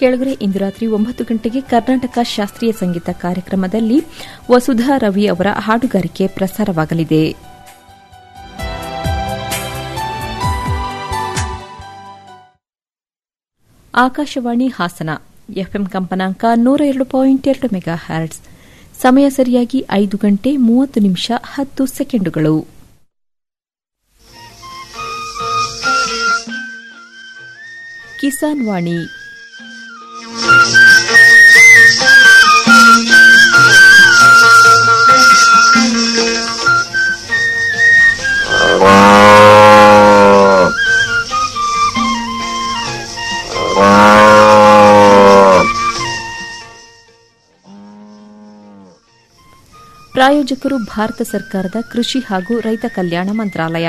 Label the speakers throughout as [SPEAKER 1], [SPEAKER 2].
[SPEAKER 1] ಕೆಳಗರೆ ಇಂದು ರಾತ್ರಿ ಒಂಬತ್ತು ಗಂಟೆಗೆ ಕರ್ನಾಟಕ ಶಾಸ್ತ್ರೀಯ ಸಂಗೀತ ಕಾರ್ಯಕ್ರಮದಲ್ಲಿ ವಸುಧಾ ರವಿ ಅವರ ಹಾಡುಗಾರಿಕೆ ಪ್ರಸಾರವಾಗಲಿದೆ ಆಕಾಶವಾಣಿ ಹಾಸನ ಎಫ್ಎಂ ಕಂಪನಾಂಕ ನೂರ ಎರಡು ಪಾಯಿಂಟ್ ಎರಡು ಮೆಗಾ ಹ್ಯಾರ್ಟ್ಸ್ ಸಮಯ ಸರಿಯಾಗಿ ಐದು ಗಂಟೆ ಮೂವತ್ತು ನಿಮಿಷ ಹತ್ತು ಸೆಕೆಂಡುಗಳು ಕಿಸಾನ್ ವಾಣಿ ಪ್ರಾಯೋಜಕರು ಭಾರತ ಸರ್ಕಾರದ ಕೃಷಿ ಹಾಗೂ ರೈತ ಕಲ್ಯಾಣ ಮಂತ್ರಾಲಯ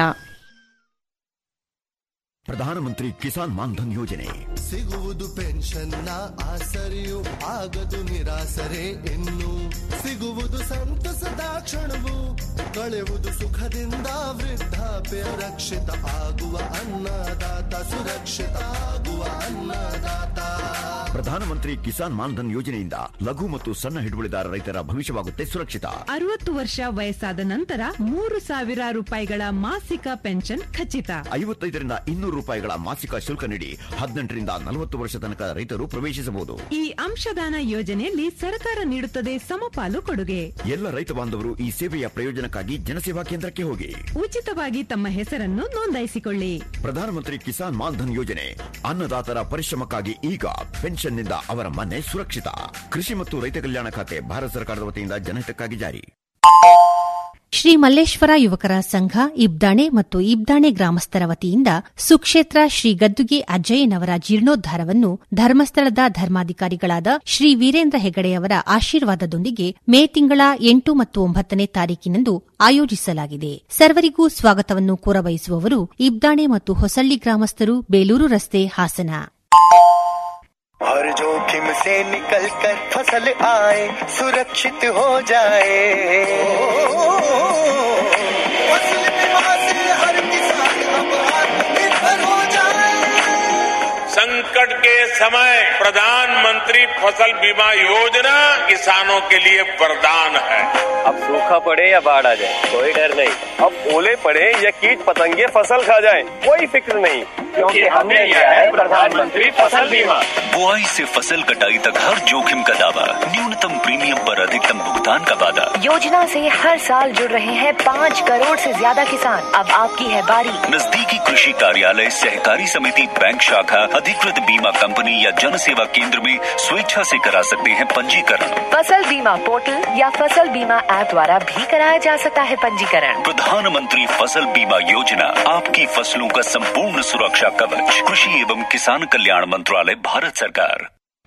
[SPEAKER 2] ಪ್ರಧಾನಮಂತ್ರಿ ಕಿಸಾನ್ ಮಾನ್ಧನ್ ಯೋಜನೆ
[SPEAKER 3] ಸಿಗುವುದು ಪೆನ್ಷನ್ನ ಆಸರೆಯು ಆಗದು ನಿರಾಸರೆ ಇನ್ನು ಸಿಗುವುದು ಸಂತಸದ ಕ್ಷಣವು ಕಳೆಯುವುದು ಸುಖದಿಂದ ವೃದ್ಧಾಪ್ಯ ರಕ್ಷಿತ ಆಗುವ ಅನ್ನದಾತ ಸುರಕ್ಷಿತ ಆಗುವ ಅನ್ನದಾತ
[SPEAKER 2] ಪ್ರಧಾನಮಂತ್ರಿ ಕಿಸಾನ್ ಮಾನ್ಧನ್ ಯೋಜನೆಯಿಂದ ಲಘು ಮತ್ತು ಸಣ್ಣ ಹಿಡುವಳಿದಾರ ರೈತರ ಭವಿಷ್ಯವಾಗುತ್ತೆ ಸುರಕ್ಷಿತ
[SPEAKER 4] ಅರವತ್ತು ವರ್ಷ ವಯಸ್ಸಾದ ನಂತರ ಮೂರು ಸಾವಿರ ರೂಪಾಯಿಗಳ ಮಾಸಿಕ ಪೆನ್ಷನ್ ಖಚಿತ
[SPEAKER 2] ಐವತ್ತೈದರಿಂದ ಇನ್ನೂರು ರೂಪಾಯಿಗಳ ಮಾಸಿಕ ಶುಲ್ಕ ನೀಡಿ ಹದಿನೆಂಟರಿಂದ ನಲವತ್ತು ವರ್ಷ ತನಕ ರೈತರು ಪ್ರವೇಶಿಸಬಹುದು
[SPEAKER 4] ಈ ಅಂಶದಾನ ಯೋಜನೆಯಲ್ಲಿ ಸರ್ಕಾರ ನೀಡುತ್ತದೆ ಸಮಪಾಲು ಕೊಡುಗೆ
[SPEAKER 2] ಎಲ್ಲ ರೈತ ಬಾಂಧವರು ಈ ಸೇವೆಯ ಪ್ರಯೋಜನಕ್ಕಾಗಿ ಜನಸೇವಾ ಕೇಂದ್ರಕ್ಕೆ ಹೋಗಿ
[SPEAKER 4] ಉಚಿತವಾಗಿ ತಮ್ಮ ಹೆಸರನ್ನು ನೋಂದಾಯಿಸಿಕೊಳ್ಳಿ
[SPEAKER 2] ಪ್ರಧಾನಮಂತ್ರಿ ಕಿಸಾನ್ ಮಾನ್ಧನ್ ಯೋಜನೆ ಅನ್ನದಾತರ ಪರಿಶ್ರಮಕ್ಕಾಗಿ ಈಗ ಪೆನ್ಷನ್ನಿಂದ ಅವರ ಮನೆ ಸುರಕ್ಷಿತ ಕೃಷಿ ಮತ್ತು ರೈತ ಕಲ್ಯಾಣ ಖಾತೆ ಭಾರತ ಸರ್ಕಾರದ ವತಿಯಿಂದ ಜನಹಿತಕ್ಕಾಗಿ ಜಾರಿ
[SPEAKER 5] ಶ್ರೀ ಮಲ್ಲೇಶ್ವರ ಯುವಕರ ಸಂಘ ಇಬ್ದಾಣೆ ಮತ್ತು ಇಬ್ದಾಣೆ ಗ್ರಾಮಸ್ಥರ ವತಿಯಿಂದ ಸುಕ್ಷೇತ್ರ ಶ್ರೀ ಗದ್ದುಗೆ ಅಜ್ಜಯ್ಯನವರ ಜೀರ್ಣೋದ್ಧಾರವನ್ನು ಧರ್ಮಸ್ಥಳದ ಧರ್ಮಾಧಿಕಾರಿಗಳಾದ ಶ್ರೀ ವೀರೇಂದ್ರ ಹೆಗಡೆಯವರ ಆಶೀರ್ವಾದದೊಂದಿಗೆ ಮೇ ತಿಂಗಳ ಎಂಟು ಮತ್ತು ಒಂಬತ್ತನೇ ತಾರೀಕಿನಂದು ಆಯೋಜಿಸಲಾಗಿದೆ ಸರ್ವರಿಗೂ ಸ್ವಾಗತವನ್ನು ಕೋರಬಯಸುವವರು ಇಬ್ದಾಣೆ ಮತ್ತು ಹೊಸಳ್ಳಿ ಗ್ರಾಮಸ್ಥರು ಬೇಲೂರು ರಸ್ತೆ ಹಾಸನ
[SPEAKER 6] हर जोखिम से निकल कर फसल आए सुरक्षित हो जाए फसल बीमा से हर किसान अब आत्मनिर्भर हो जाए
[SPEAKER 7] संकट के समय प्रधानमंत्री फसल बीमा योजना किसानों के लिए वरदान है
[SPEAKER 8] अब सूखा पड़े या बाढ़ आ जाए कोई डर नहीं अब ओले पड़े या कीट पतंगे फसल खा जाए कोई फिक्र नहीं क्योंकि हमने लिया है प्रधानमंत्री फसल बीमा
[SPEAKER 9] बुआई से फसल कटाई तक हर जोखिम का दावा न्यूनतम प्रीमियम पर अधिकतम भुगतान का वादा
[SPEAKER 10] योजना से हर साल जुड़ रहे हैं पाँच करोड़ से ज्यादा किसान अब आपकी है बारी
[SPEAKER 9] नजदीकी कृषि कार्यालय सहकारी समिति बैंक शाखा अधिकृत बीमा कंपनी या जन सेवा केंद्र में स्वेच्छा से करा सकते हैं पंजीकरण
[SPEAKER 10] फसल बीमा पोर्टल या फसल बीमा ऐप द्वारा भी कराया जा सकता है पंजीकरण
[SPEAKER 9] प्रधानमंत्री फसल बीमा योजना आपकी फसलों का संपूर्ण सुरक्षा कवच कृषि एवं किसान कल्याण मंत्रालय भारत सरकार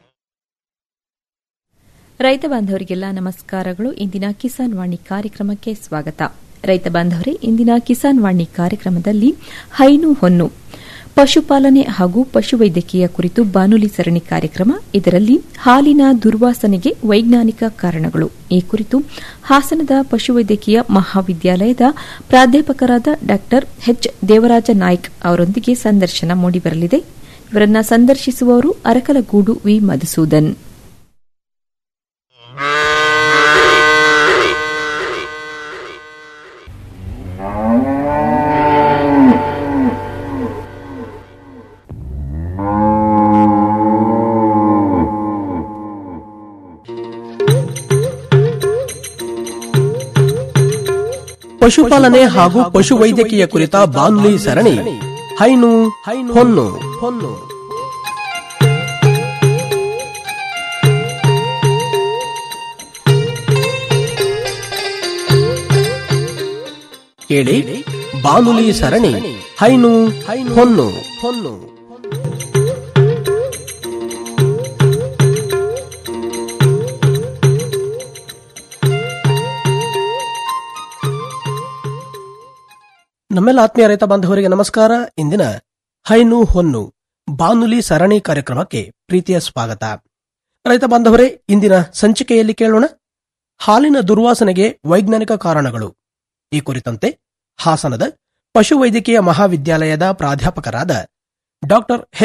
[SPEAKER 1] ರೈತ ಬಾಂಧವರಿಗೆಲ್ಲ ನಮಸ್ಕಾರಗಳು ಇಂದಿನ ಕಿಸಾನ್ ವಾಣಿ ಕಾರ್ಯಕ್ರಮಕ್ಕೆ ಸ್ವಾಗತ ರೈತ ಬಾಂಧವರೇ ಇಂದಿನ ಕಿಸಾನ್ ವಾಣಿ ಕಾರ್ಯಕ್ರಮದಲ್ಲಿ ಹೈನು ಹೊನ್ನು ಪಶುಪಾಲನೆ ಹಾಗೂ ಪಶುವೈದ್ಯಕೀಯ ಕುರಿತು ಬಾನುಲಿ ಸರಣಿ ಕಾರ್ಯಕ್ರಮ ಇದರಲ್ಲಿ ಹಾಲಿನ ದುರ್ವಾಸನೆಗೆ ವೈಜ್ಞಾನಿಕ ಕಾರಣಗಳು ಈ ಕುರಿತು ಹಾಸನದ ಪಶುವೈದ್ಯಕೀಯ ಮಹಾವಿದ್ಯಾಲಯದ ಪ್ರಾಧ್ಯಾಪಕರಾದ ಡಾ ಎಚ್ ದೇವರಾಜ ನಾಯ್ಕ್ ಅವರೊಂದಿಗೆ ಸಂದರ್ಶನ ಮೂಡಿಬರಲಿದೆ ಇವರನ್ನ ಸಂದರ್ಶಿಸುವವರು ಅರಕಲಗೂಡು ವಿ ಮಧುಸೂದನ್
[SPEAKER 11] ಪಶುಪಾಲನೆ ಹಾಗೂ ಪಶುವೈದ್ಯಕೀಯ ಕುರಿತ ಬಾನುಲಿ ಸರಣಿ ಹೈನು ಹೊನ್ನು ಹೊನ್ನು ಕೇಳಿ ಬಾನುಲಿ ಸರಣಿ ಹೈನು ಹೊನ್ನು ಹೊನ್ನು ನಮ್ಮೆಲ್ಲ ಆತ್ಮೀಯ ರೈತ ಬಾಂಧವರಿಗೆ ನಮಸ್ಕಾರ ಇಂದಿನ ಹೈನು ಹೊನ್ನು ಬಾನುಲಿ ಸರಣಿ ಕಾರ್ಯಕ್ರಮಕ್ಕೆ ಪ್ರೀತಿಯ ಸ್ವಾಗತ ರೈತ ಬಾಂಧವರೇ ಇಂದಿನ ಸಂಚಿಕೆಯಲ್ಲಿ ಕೇಳೋಣ ಹಾಲಿನ ದುರ್ವಾಸನೆಗೆ ವೈಜ್ಞಾನಿಕ ಕಾರಣಗಳು ಈ ಕುರಿತಂತೆ ಹಾಸನದ ಪಶುವೈದ್ಯಕೀಯ ಮಹಾವಿದ್ಯಾಲಯದ ಪ್ರಾಧ್ಯಾಪಕರಾದ ಡಾಕ್ಟರ್ ಎಚ್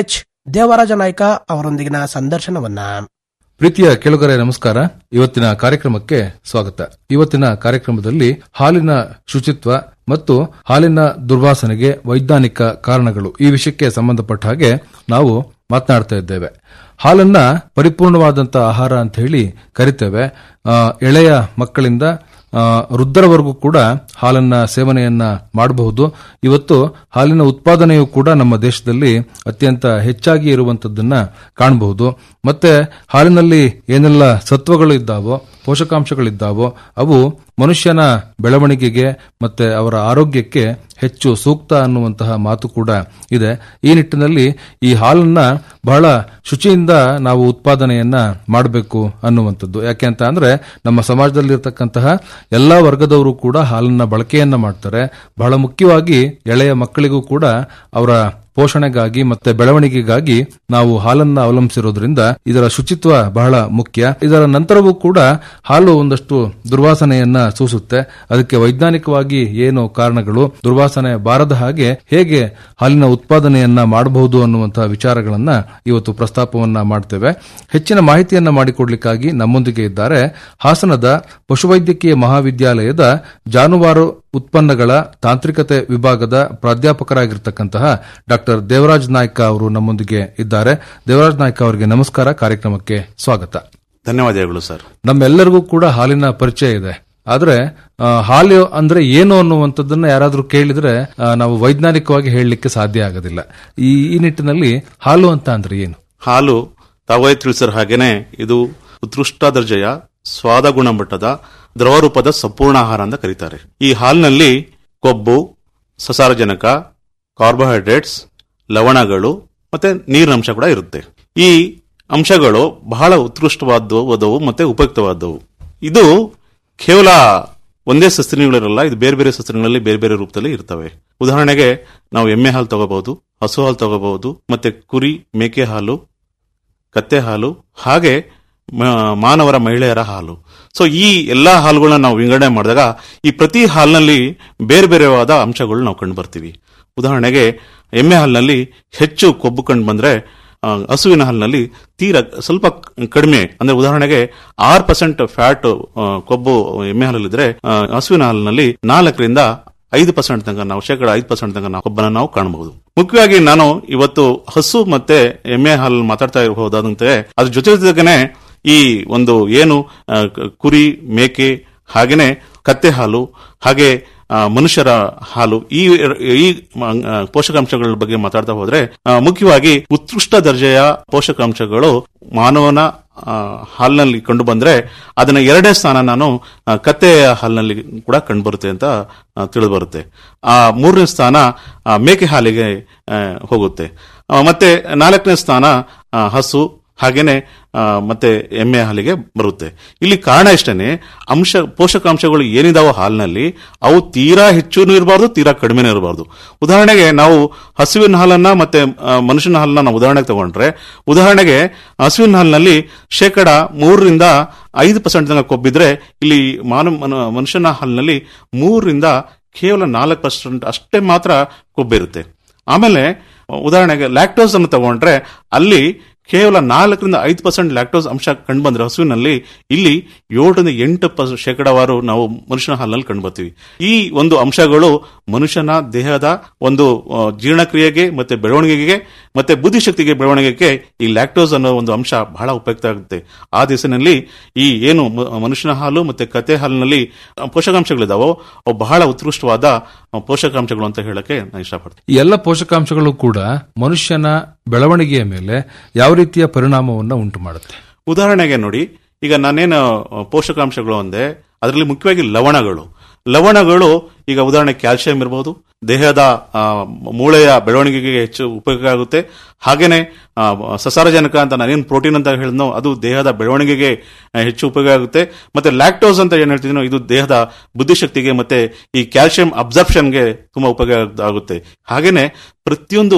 [SPEAKER 11] ದೇವರಾಜ ನಾಯ್ಕ ಅವರೊಂದಿಗಿನ ಸಂದರ್ಶನವನ್ನ
[SPEAKER 12] ಪ್ರೀತಿಯ ಕೆಳಗರೆ ನಮಸ್ಕಾರ ಇವತ್ತಿನ ಕಾರ್ಯಕ್ರಮಕ್ಕೆ ಸ್ವಾಗತ ಇವತ್ತಿನ ಕಾರ್ಯಕ್ರಮದಲ್ಲಿ ಹಾಲಿನ ಶುಚಿತ್ವ ಮತ್ತು ಹಾಲಿನ ದುರ್ವಾಸನೆಗೆ ವೈಜ್ಞಾನಿಕ ಕಾರಣಗಳು ಈ ವಿಷಯಕ್ಕೆ ಸಂಬಂಧಪಟ್ಟ ಹಾಗೆ ನಾವು ಮಾತನಾಡ್ತಾ ಇದ್ದೇವೆ ಹಾಲನ್ನ ಪರಿಪೂರ್ಣವಾದಂತಹ ಆಹಾರ ಅಂತ ಹೇಳಿ ಕರಿತೇವೆ ಆ, ಎಳೆಯ ಮಕ್ಕಳಿಂದ ಆ, ವೃದ್ಧರವರೆಗೂ ಕೂಡ ಹಾಲನ್ನ ಸೇವನೆಯನ್ನ ಮಾಡಬಹುದು ಇವತ್ತು ಹಾಲಿನ ಉತ್ಪಾದನೆಯು ಕೂಡ ನಮ್ಮ ದೇಶದಲ್ಲಿ ಅತ್ಯಂತ ಹೆಚ್ಚಾಗಿ ಇರುವಂತದ್ದನ್ನ ಕಾಣಬಹುದು ಮತ್ತೆ ಹಾಲಿನಲ್ಲಿ ಏನೆಲ್ಲ ಸತ್ವಗಳು ಇದ್ದಾವೋ ಪೋಷಕಾಂಶಗಳಿದ್ದಾವೋ ಅವು ಮನುಷ್ಯನ ಬೆಳವಣಿಗೆಗೆ ಮತ್ತೆ ಅವರ ಆರೋಗ್ಯಕ್ಕೆ ಹೆಚ್ಚು ಸೂಕ್ತ ಅನ್ನುವಂತಹ ಮಾತು ಕೂಡ ಇದೆ ಈ ನಿಟ್ಟಿನಲ್ಲಿ ಈ ಹಾಲನ್ನ ಬಹಳ ಶುಚಿಯಿಂದ ನಾವು ಉತ್ಪಾದನೆಯನ್ನ ಮಾಡಬೇಕು ಅನ್ನುವಂಥದ್ದು ಯಾಕೆ ಅಂತ ಅಂದ್ರೆ ನಮ್ಮ ಸಮಾಜದಲ್ಲಿರ್ತಕ್ಕಂತಹ ಎಲ್ಲಾ ವರ್ಗದವರು ಕೂಡ ಹಾಲನ್ನ ಬಳಕೆಯನ್ನ ಮಾಡ್ತಾರೆ ಬಹಳ ಮುಖ್ಯವಾಗಿ ಎಳೆಯ ಮಕ್ಕಳಿಗೂ ಕೂಡ ಅವರ ಪೋಷಣೆಗಾಗಿ ಮತ್ತೆ ಬೆಳವಣಿಗೆಗಾಗಿ ನಾವು ಹಾಲನ್ನ ಅವಲಂಬಿಸಿರೋದ್ರಿಂದ ಇದರ ಶುಚಿತ್ವ ಬಹಳ ಮುಖ್ಯ ಇದರ ನಂತರವೂ ಕೂಡ ಹಾಲು ಒಂದಷ್ಟು ದುರ್ವಾಸನೆಯನ್ನ ಸೂಸುತ್ತೆ ಅದಕ್ಕೆ ವೈಜ್ಞಾನಿಕವಾಗಿ ಏನು ಕಾರಣಗಳು ದುರ್ವಾಸನೆ ಬಾರದ ಹಾಗೆ ಹೇಗೆ ಹಾಲಿನ ಉತ್ಪಾದನೆಯನ್ನ ಮಾಡಬಹುದು ಅನ್ನುವಂತಹ ವಿಚಾರಗಳನ್ನ ಇವತ್ತು ಪ್ರಸ್ತಾಪವನ್ನ ಮಾಡ್ತೇವೆ ಹೆಚ್ಚಿನ ಮಾಹಿತಿಯನ್ನ ಮಾಡಿಕೊಡ್ಲಿಕ್ಕಾಗಿ ನಮ್ಮೊಂದಿಗೆ ಇದ್ದಾರೆ ಹಾಸನದ ಪಶುವೈದ್ಯಕೀಯ ಮಹಾವಿದ್ಯಾಲಯದ ಜಾನುವಾರು ಉತ್ಪನ್ನಗಳ ತಾಂತ್ರಿಕತೆ ವಿಭಾಗದ ಪ್ರಾಧ್ಯಾಪಕರಾಗಿರ್ತಕ್ಕಂತಹ ಡಾಕ್ಟರ್ ದೇವರಾಜ್ ನಾಯ್ಕ ಅವರು ನಮ್ಮೊಂದಿಗೆ ಇದ್ದಾರೆ ದೇವರಾಜ್ ನಾಯ್ಕ ಅವರಿಗೆ ನಮಸ್ಕಾರ ಕಾರ್ಯಕ್ರಮಕ್ಕೆ ಸ್ವಾಗತ
[SPEAKER 13] ಧನ್ಯವಾದಗಳು ಸರ್
[SPEAKER 12] ನಮ್ಮೆಲ್ಲರಿಗೂ ಕೂಡ ಹಾಲಿನ ಪರಿಚಯ ಇದೆ ಆದ್ರೆ ಆ, ಹಾಲು ಅಂದ್ರೆ ಏನು ಅನ್ನುವಂಥದ್ದನ್ನ ಯಾರಾದ್ರೂ ಕೇಳಿದ್ರೆ ಆ, ನಾವು ವೈಜ್ಞಾನಿಕವಾಗಿ ಹೇಳಲಿಕ್ಕೆ ಸಾಧ್ಯ ಆಗೋದಿಲ್ಲ ಈ ಈ ನಿಟ್ಟಿನಲ್ಲಿ ಹಾಲು ಅಂತ ಅಂದ್ರೆ ಏನು
[SPEAKER 13] ಹಾಲು ತಾವೇ ತಿಳಿಸಿರ ಹಾಗೇನೆ ಇದು ಉತ್ಕೃಷ್ಟ ದರ್ಜೆಯ ಸ್ವಾದ ಗುಣಮಟ್ಟದ ದ್ರವ ರೂಪದ ಸಂಪೂರ್ಣ ಆಹಾರ ಅಂತ ಕರೀತಾರೆ ಈ ಹಾಲಿನಲ್ಲಿ ಕೊಬ್ಬು ಸಸಾರಜನಕ ಕಾರ್ಬೋಹೈಡ್ರೇಟ್ಸ್ ಲವಣಗಳು ಮತ್ತೆ ನೀರಿನಂಶ ಕೂಡ ಇರುತ್ತೆ ಈ ಅಂಶಗಳು ಬಹಳ ಉತ್ಕೃಷ್ಟವಾದವು ಮತ್ತೆ ಉಪಯುಕ್ತವಾದವು ಇದು ಕೇವಲ ಒಂದೇ ಸಸ್ತನಿಗಳಿರಲ್ಲ ಇದು ಬೇರೆ ಬೇರೆ ಸಸ್ತನಿಗಳಲ್ಲಿ ಬೇರೆ ಬೇರೆ ರೂಪದಲ್ಲಿ ಇರ್ತವೆ ಉದಾಹರಣೆಗೆ ನಾವು ಎಮ್ಮೆ ಹಾಲು ತಗೋಬಹುದು ಹಸು ಹಾಲು ತಗೋಬಹುದು ಮತ್ತೆ ಕುರಿ ಮೇಕೆ ಹಾಲು ಕತ್ತೆ ಹಾಲು ಹಾಗೆ ಮ- ಮಾನವರ ಮಹಿಳೆಯರ ಹಾಲು ಸೊ ಈ ಎಲ್ಲಾ ಹಾಲುಗಳನ್ನ ನಾವು ವಿಂಗಡಣೆ ಮಾಡಿದಾಗ ಈ ಪ್ರತಿ ಹಾಲಿನಲ್ಲಿ ಬೇರೆ ಬೇರೆವಾದ ಅಂಶಗಳು ನಾವು ಕಂಡು ಬರ್ತೀವಿ ಉದಾಹರಣೆಗೆ ಎಮ್ಮೆ ಹಾಲಿನಲ್ಲಿ ಹೆಚ್ಚು ಕೊಬ್ಬು ಕಂಡು ಬಂದ್ರೆ ಆ, ಹಸುವಿನ ಹಾಲಿನಲ್ಲಿ ತೀರಾ ಸ್ವಲ್ಪ ಕಡಿಮೆ ಅಂದ್ರೆ ಉದಾಹರಣೆಗೆ ಆರು ಪರ್ಸೆಂಟ್ ಫ್ಯಾಟ್ ಕೊಬ್ಬು ಎಮ್ಮೆ ಹಾಲಲ್ಲಿದ್ರೆ ಆ, ಹಸುವಿನ ಹಾಲಿನಲ್ಲಿ ನಾಲ್ಕರಿಂದ ಐದು ಪರ್ಸೆಂಟ್ ತನಕ ನಾವು ಶೇಕಡ ಐದು ಪರ್ಸೆಂಟ್ ತನಕ ನಾವು ಕೊಬ್ಬನ್ನ ನಾವು ಕಾಣಬಹುದು ಮುಖ್ಯವಾಗಿ ನಾನು ಇವತ್ತು ಹಸು ಮತ್ತೆ ಎಮ್ಮೆ ಹಾಲು ಮಾತಾಡ್ತಾ ಇರಬಹುದಾದಂತೆ ಅದ್ರ ಜೊತೆ ಜೊತೆಗೇನೆ ಈ ಒಂದು ಏನು ಆ, ಕ- ಕುರಿ ಮೇಕೆ ಹಾಗೇನೆ ಕತ್ತೆ ಹಾಲು ಹಾಗೆ ಆ, ಮನುಷ್ಯರ ಹಾಲು ಈ ಈ ಮ- ಆ, ಪೋಷಕಾಂಶಗಳ ಬಗ್ಗೆ ಮಾತಾಡ್ತಾ ಹೋದ್ರೆ ಆ, ಮುಖ್ಯವಾಗಿ ಉತ್ಕೃಷ್ಟ ದರ್ಜೆಯ ಪೋಷಕಾಂಶಗಳು ಮಾನವನ ಆ, ಹಾಲಿನಲ್ಲಿ ಕಂಡು ಬಂದ್ರೆ ಅದನ್ನ ಎರಡನೇ ಸ್ಥಾನ ನಾನು ಆ, ಕತ್ತೆಯ ಹಾಲಿನಲ್ಲಿ ಕೂಡ ಕಂಡು ಬರುತ್ತೆ ಅಂತ ತಿಳಿದು ಬರುತ್ತೆ ಆ ಮೂರನೇ ಸ್ಥಾನ ಆ, ಮೇಕೆ ಹಾಲಿಗೆ ಆ, ಹೋಗುತ್ತೆ ಆ, ಮತ್ತೆ ನಾಲ್ಕನೇ ಸ್ಥಾನ ಆ, ಹಸು ಹಾಗೇನೆ ಆ, ಮತ್ತೆ ಎಮ್ಮೆ ಹಾಲಿಗೆ ಬರುತ್ತೆ ಇಲ್ಲಿ ಕಾರಣ ಇಷ್ಟನೇ ಅಂಶ ಪೋಷಕಾಂಶಗಳು ಏನಿದಾವೋ ಹಾಲಿನಲ್ಲಿ ಅವು ತೀರಾ ಹೆಚ್ಚು ಇರಬಾರ್ದು ತೀರಾ ಕಡಿಮೆನೂ ಇರಬಾರ್ದು ಉದಾಹರಣೆಗೆ ನಾವು ಹಸುವಿನ ಹಾಲನ್ನ ಮತ್ತೆ ಆ, ಮನುಷ್ಯನ ಹಾಲನ್ನ ನಾವು ಉದಾಹರಣೆಗೆ ತಗೊಂಡ್ರೆ ಉದಾಹರಣೆಗೆ ಹಸುವಿನ ಹಾಲಿನಲ್ಲಿ ಶೇಕಡ ಮೂರರಿಂದ ಐದು ಪರ್ಸೆಂಟ್ ತನಕ ಕೊಬ್ಬಿದ್ರೆ ಇಲ್ಲಿ ಮಾನವ ಮನು- ಮನುಷ್ಯನ ಹಾಲಿನಲ್ಲಿ ಮೂರರಿಂದ ಕೇವಲ ನಾಲ್ಕು ಪರ್ಸೆಂಟ್ ಅಷ್ಟೇ ಮಾತ್ರ ಕೊಬ್ಬಿರುತ್ತೆ ಆಮೇಲೆ ಉದಾಹರಣೆಗೆ ಲ್ಯಾಕ್ಟೋಸ್ ಅನ್ನು ತಗೊಂಡ್ರೆ ಅಲ್ಲಿ ಕೇವಲ ನಾಲ್ಕರಿಂದ ಐದು ಪರ್ಸೆಂಟ್ ಲ್ಯಾಕ್ಟೋಸ್ ಅಂಶ ಕಂಡು ಬಂದ್ರೆ ಹಸುವಿನಲ್ಲಿ ಇಲ್ಲಿ ಏಳರಿಂದ ಎಂಟು ಪರ್ಸೆಂಟ್ ಶೇಕಡವಾರು ನಾವು ಮನುಷ್ಯನ ಹಾಲಿನಲ್ಲಿ ಕಂಡು ಬರ್ತೀವಿ ಈ ಒಂದು ಅಂಶಗಳು ಮನುಷ್ಯನ ದೇಹದ ಒಂದು ಆ, ಜೀರ್ಣಕ್ರಿಯೆಗೆ ಮತ್ತೆ ಬೆಳವಣಿಗೆಗೆ ಮತ್ತೆ ಬುದ್ಧಿಶಕ್ತಿಗೆ ಬೆಳವಣಿಗೆಗೆ ಈ ಲ್ಯಾಕ್ಟೋಸ್ ಅನ್ನೋ ಒಂದು ಅಂಶ ಬಹಳ ಉಪಯುಕ್ತ ಆಗುತ್ತೆ ಆ ದಿಸೆನಲ್ಲಿ ಈ ಏನು ಮ- ಮನುಷ್ಯನ ಹಾಲು ಮತ್ತೆ ಕತೆ ಹಾಲಿನಲ್ಲಿ ಆ, ಪೋಷಕಾಂಶಗಳಿದಾವೋ ಅವು ಬಹಳ ಉತ್ಕೃಷ್ಟವಾದ ಆ, ಪೋಷಕಾಂಶಗಳು ಅಂತ ಹೇಳಕ್ಕೆ ನಾನು ಇಷ್ಟಪಡ್ತೀನಿ
[SPEAKER 12] ಈ ಎಲ್ಲ ಪೋಷಕಾಂಶಗಳು ಕೂಡ ಮನುಷ್ಯನ ಬೆಳವಣಿಗೆಯ ಮೇಲೆ ಯಾವ ರೀತಿಯ ಪರಿಣಾಮವನ್ನು ಉಂಟು ಮಾಡುತ್ತೆ
[SPEAKER 13] ಉದಾಹರಣೆಗೆ ನೋಡಿ ಈಗ ನಾನೇನು ಆ, ಪೋಷಕಾಂಶಗಳು ಅಂದೆ ಅದರಲ್ಲಿ ಮುಖ್ಯವಾಗಿ ಲವಣಗಳು ಲವಣಗಳು ಈಗ ಉದಾಹರಣೆ ಕ್ಯಾಲ್ಸಿಯಂ ಇರಬಹುದು ದೇಹದ ಆ, ಮೂಳೆಯ ಬೆಳವಣಿಗೆಗೆ ಹೆಚ್ಚು ಉಪಯೋಗ ಆಗುತ್ತೆ ಹಾಗೇನೆ ಆ, ಸಸಾರಜನಕ ಅಂತ ನಾನೇನು ಪ್ರೋಟೀನ್ ಅಂತ ಹೇಳಿದ್ನೋ ಅದು ದೇಹದ ಬೆಳವಣಿಗೆಗೆ ಆ, ಹೆಚ್ಚು ಉಪಯೋಗ ಆಗುತ್ತೆ ಮತ್ತೆ ಲ್ಯಾಕ್ಟೋಸ್ ಅಂತ ಏನ್ ಹೇಳ್ತಿದ್ದೀನೋ ಇದು ದೇಹದ ಬುದ್ಧಿಶಕ್ತಿಗೆ ಮತ್ತೆ ಈ ಕ್ಯಾಲ್ಸಿಯಂ ಅಬ್ಸರ್ಪ್ಷನ್ಗೆ ತುಂಬಾ ಉಪಯೋಗ ಆಗುತ್ತೆ ಹಾಗೇನೆ ಪ್ರತಿಯೊಂದು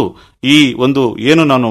[SPEAKER 13] ಈ ಒಂದು ಏನು ನಾನು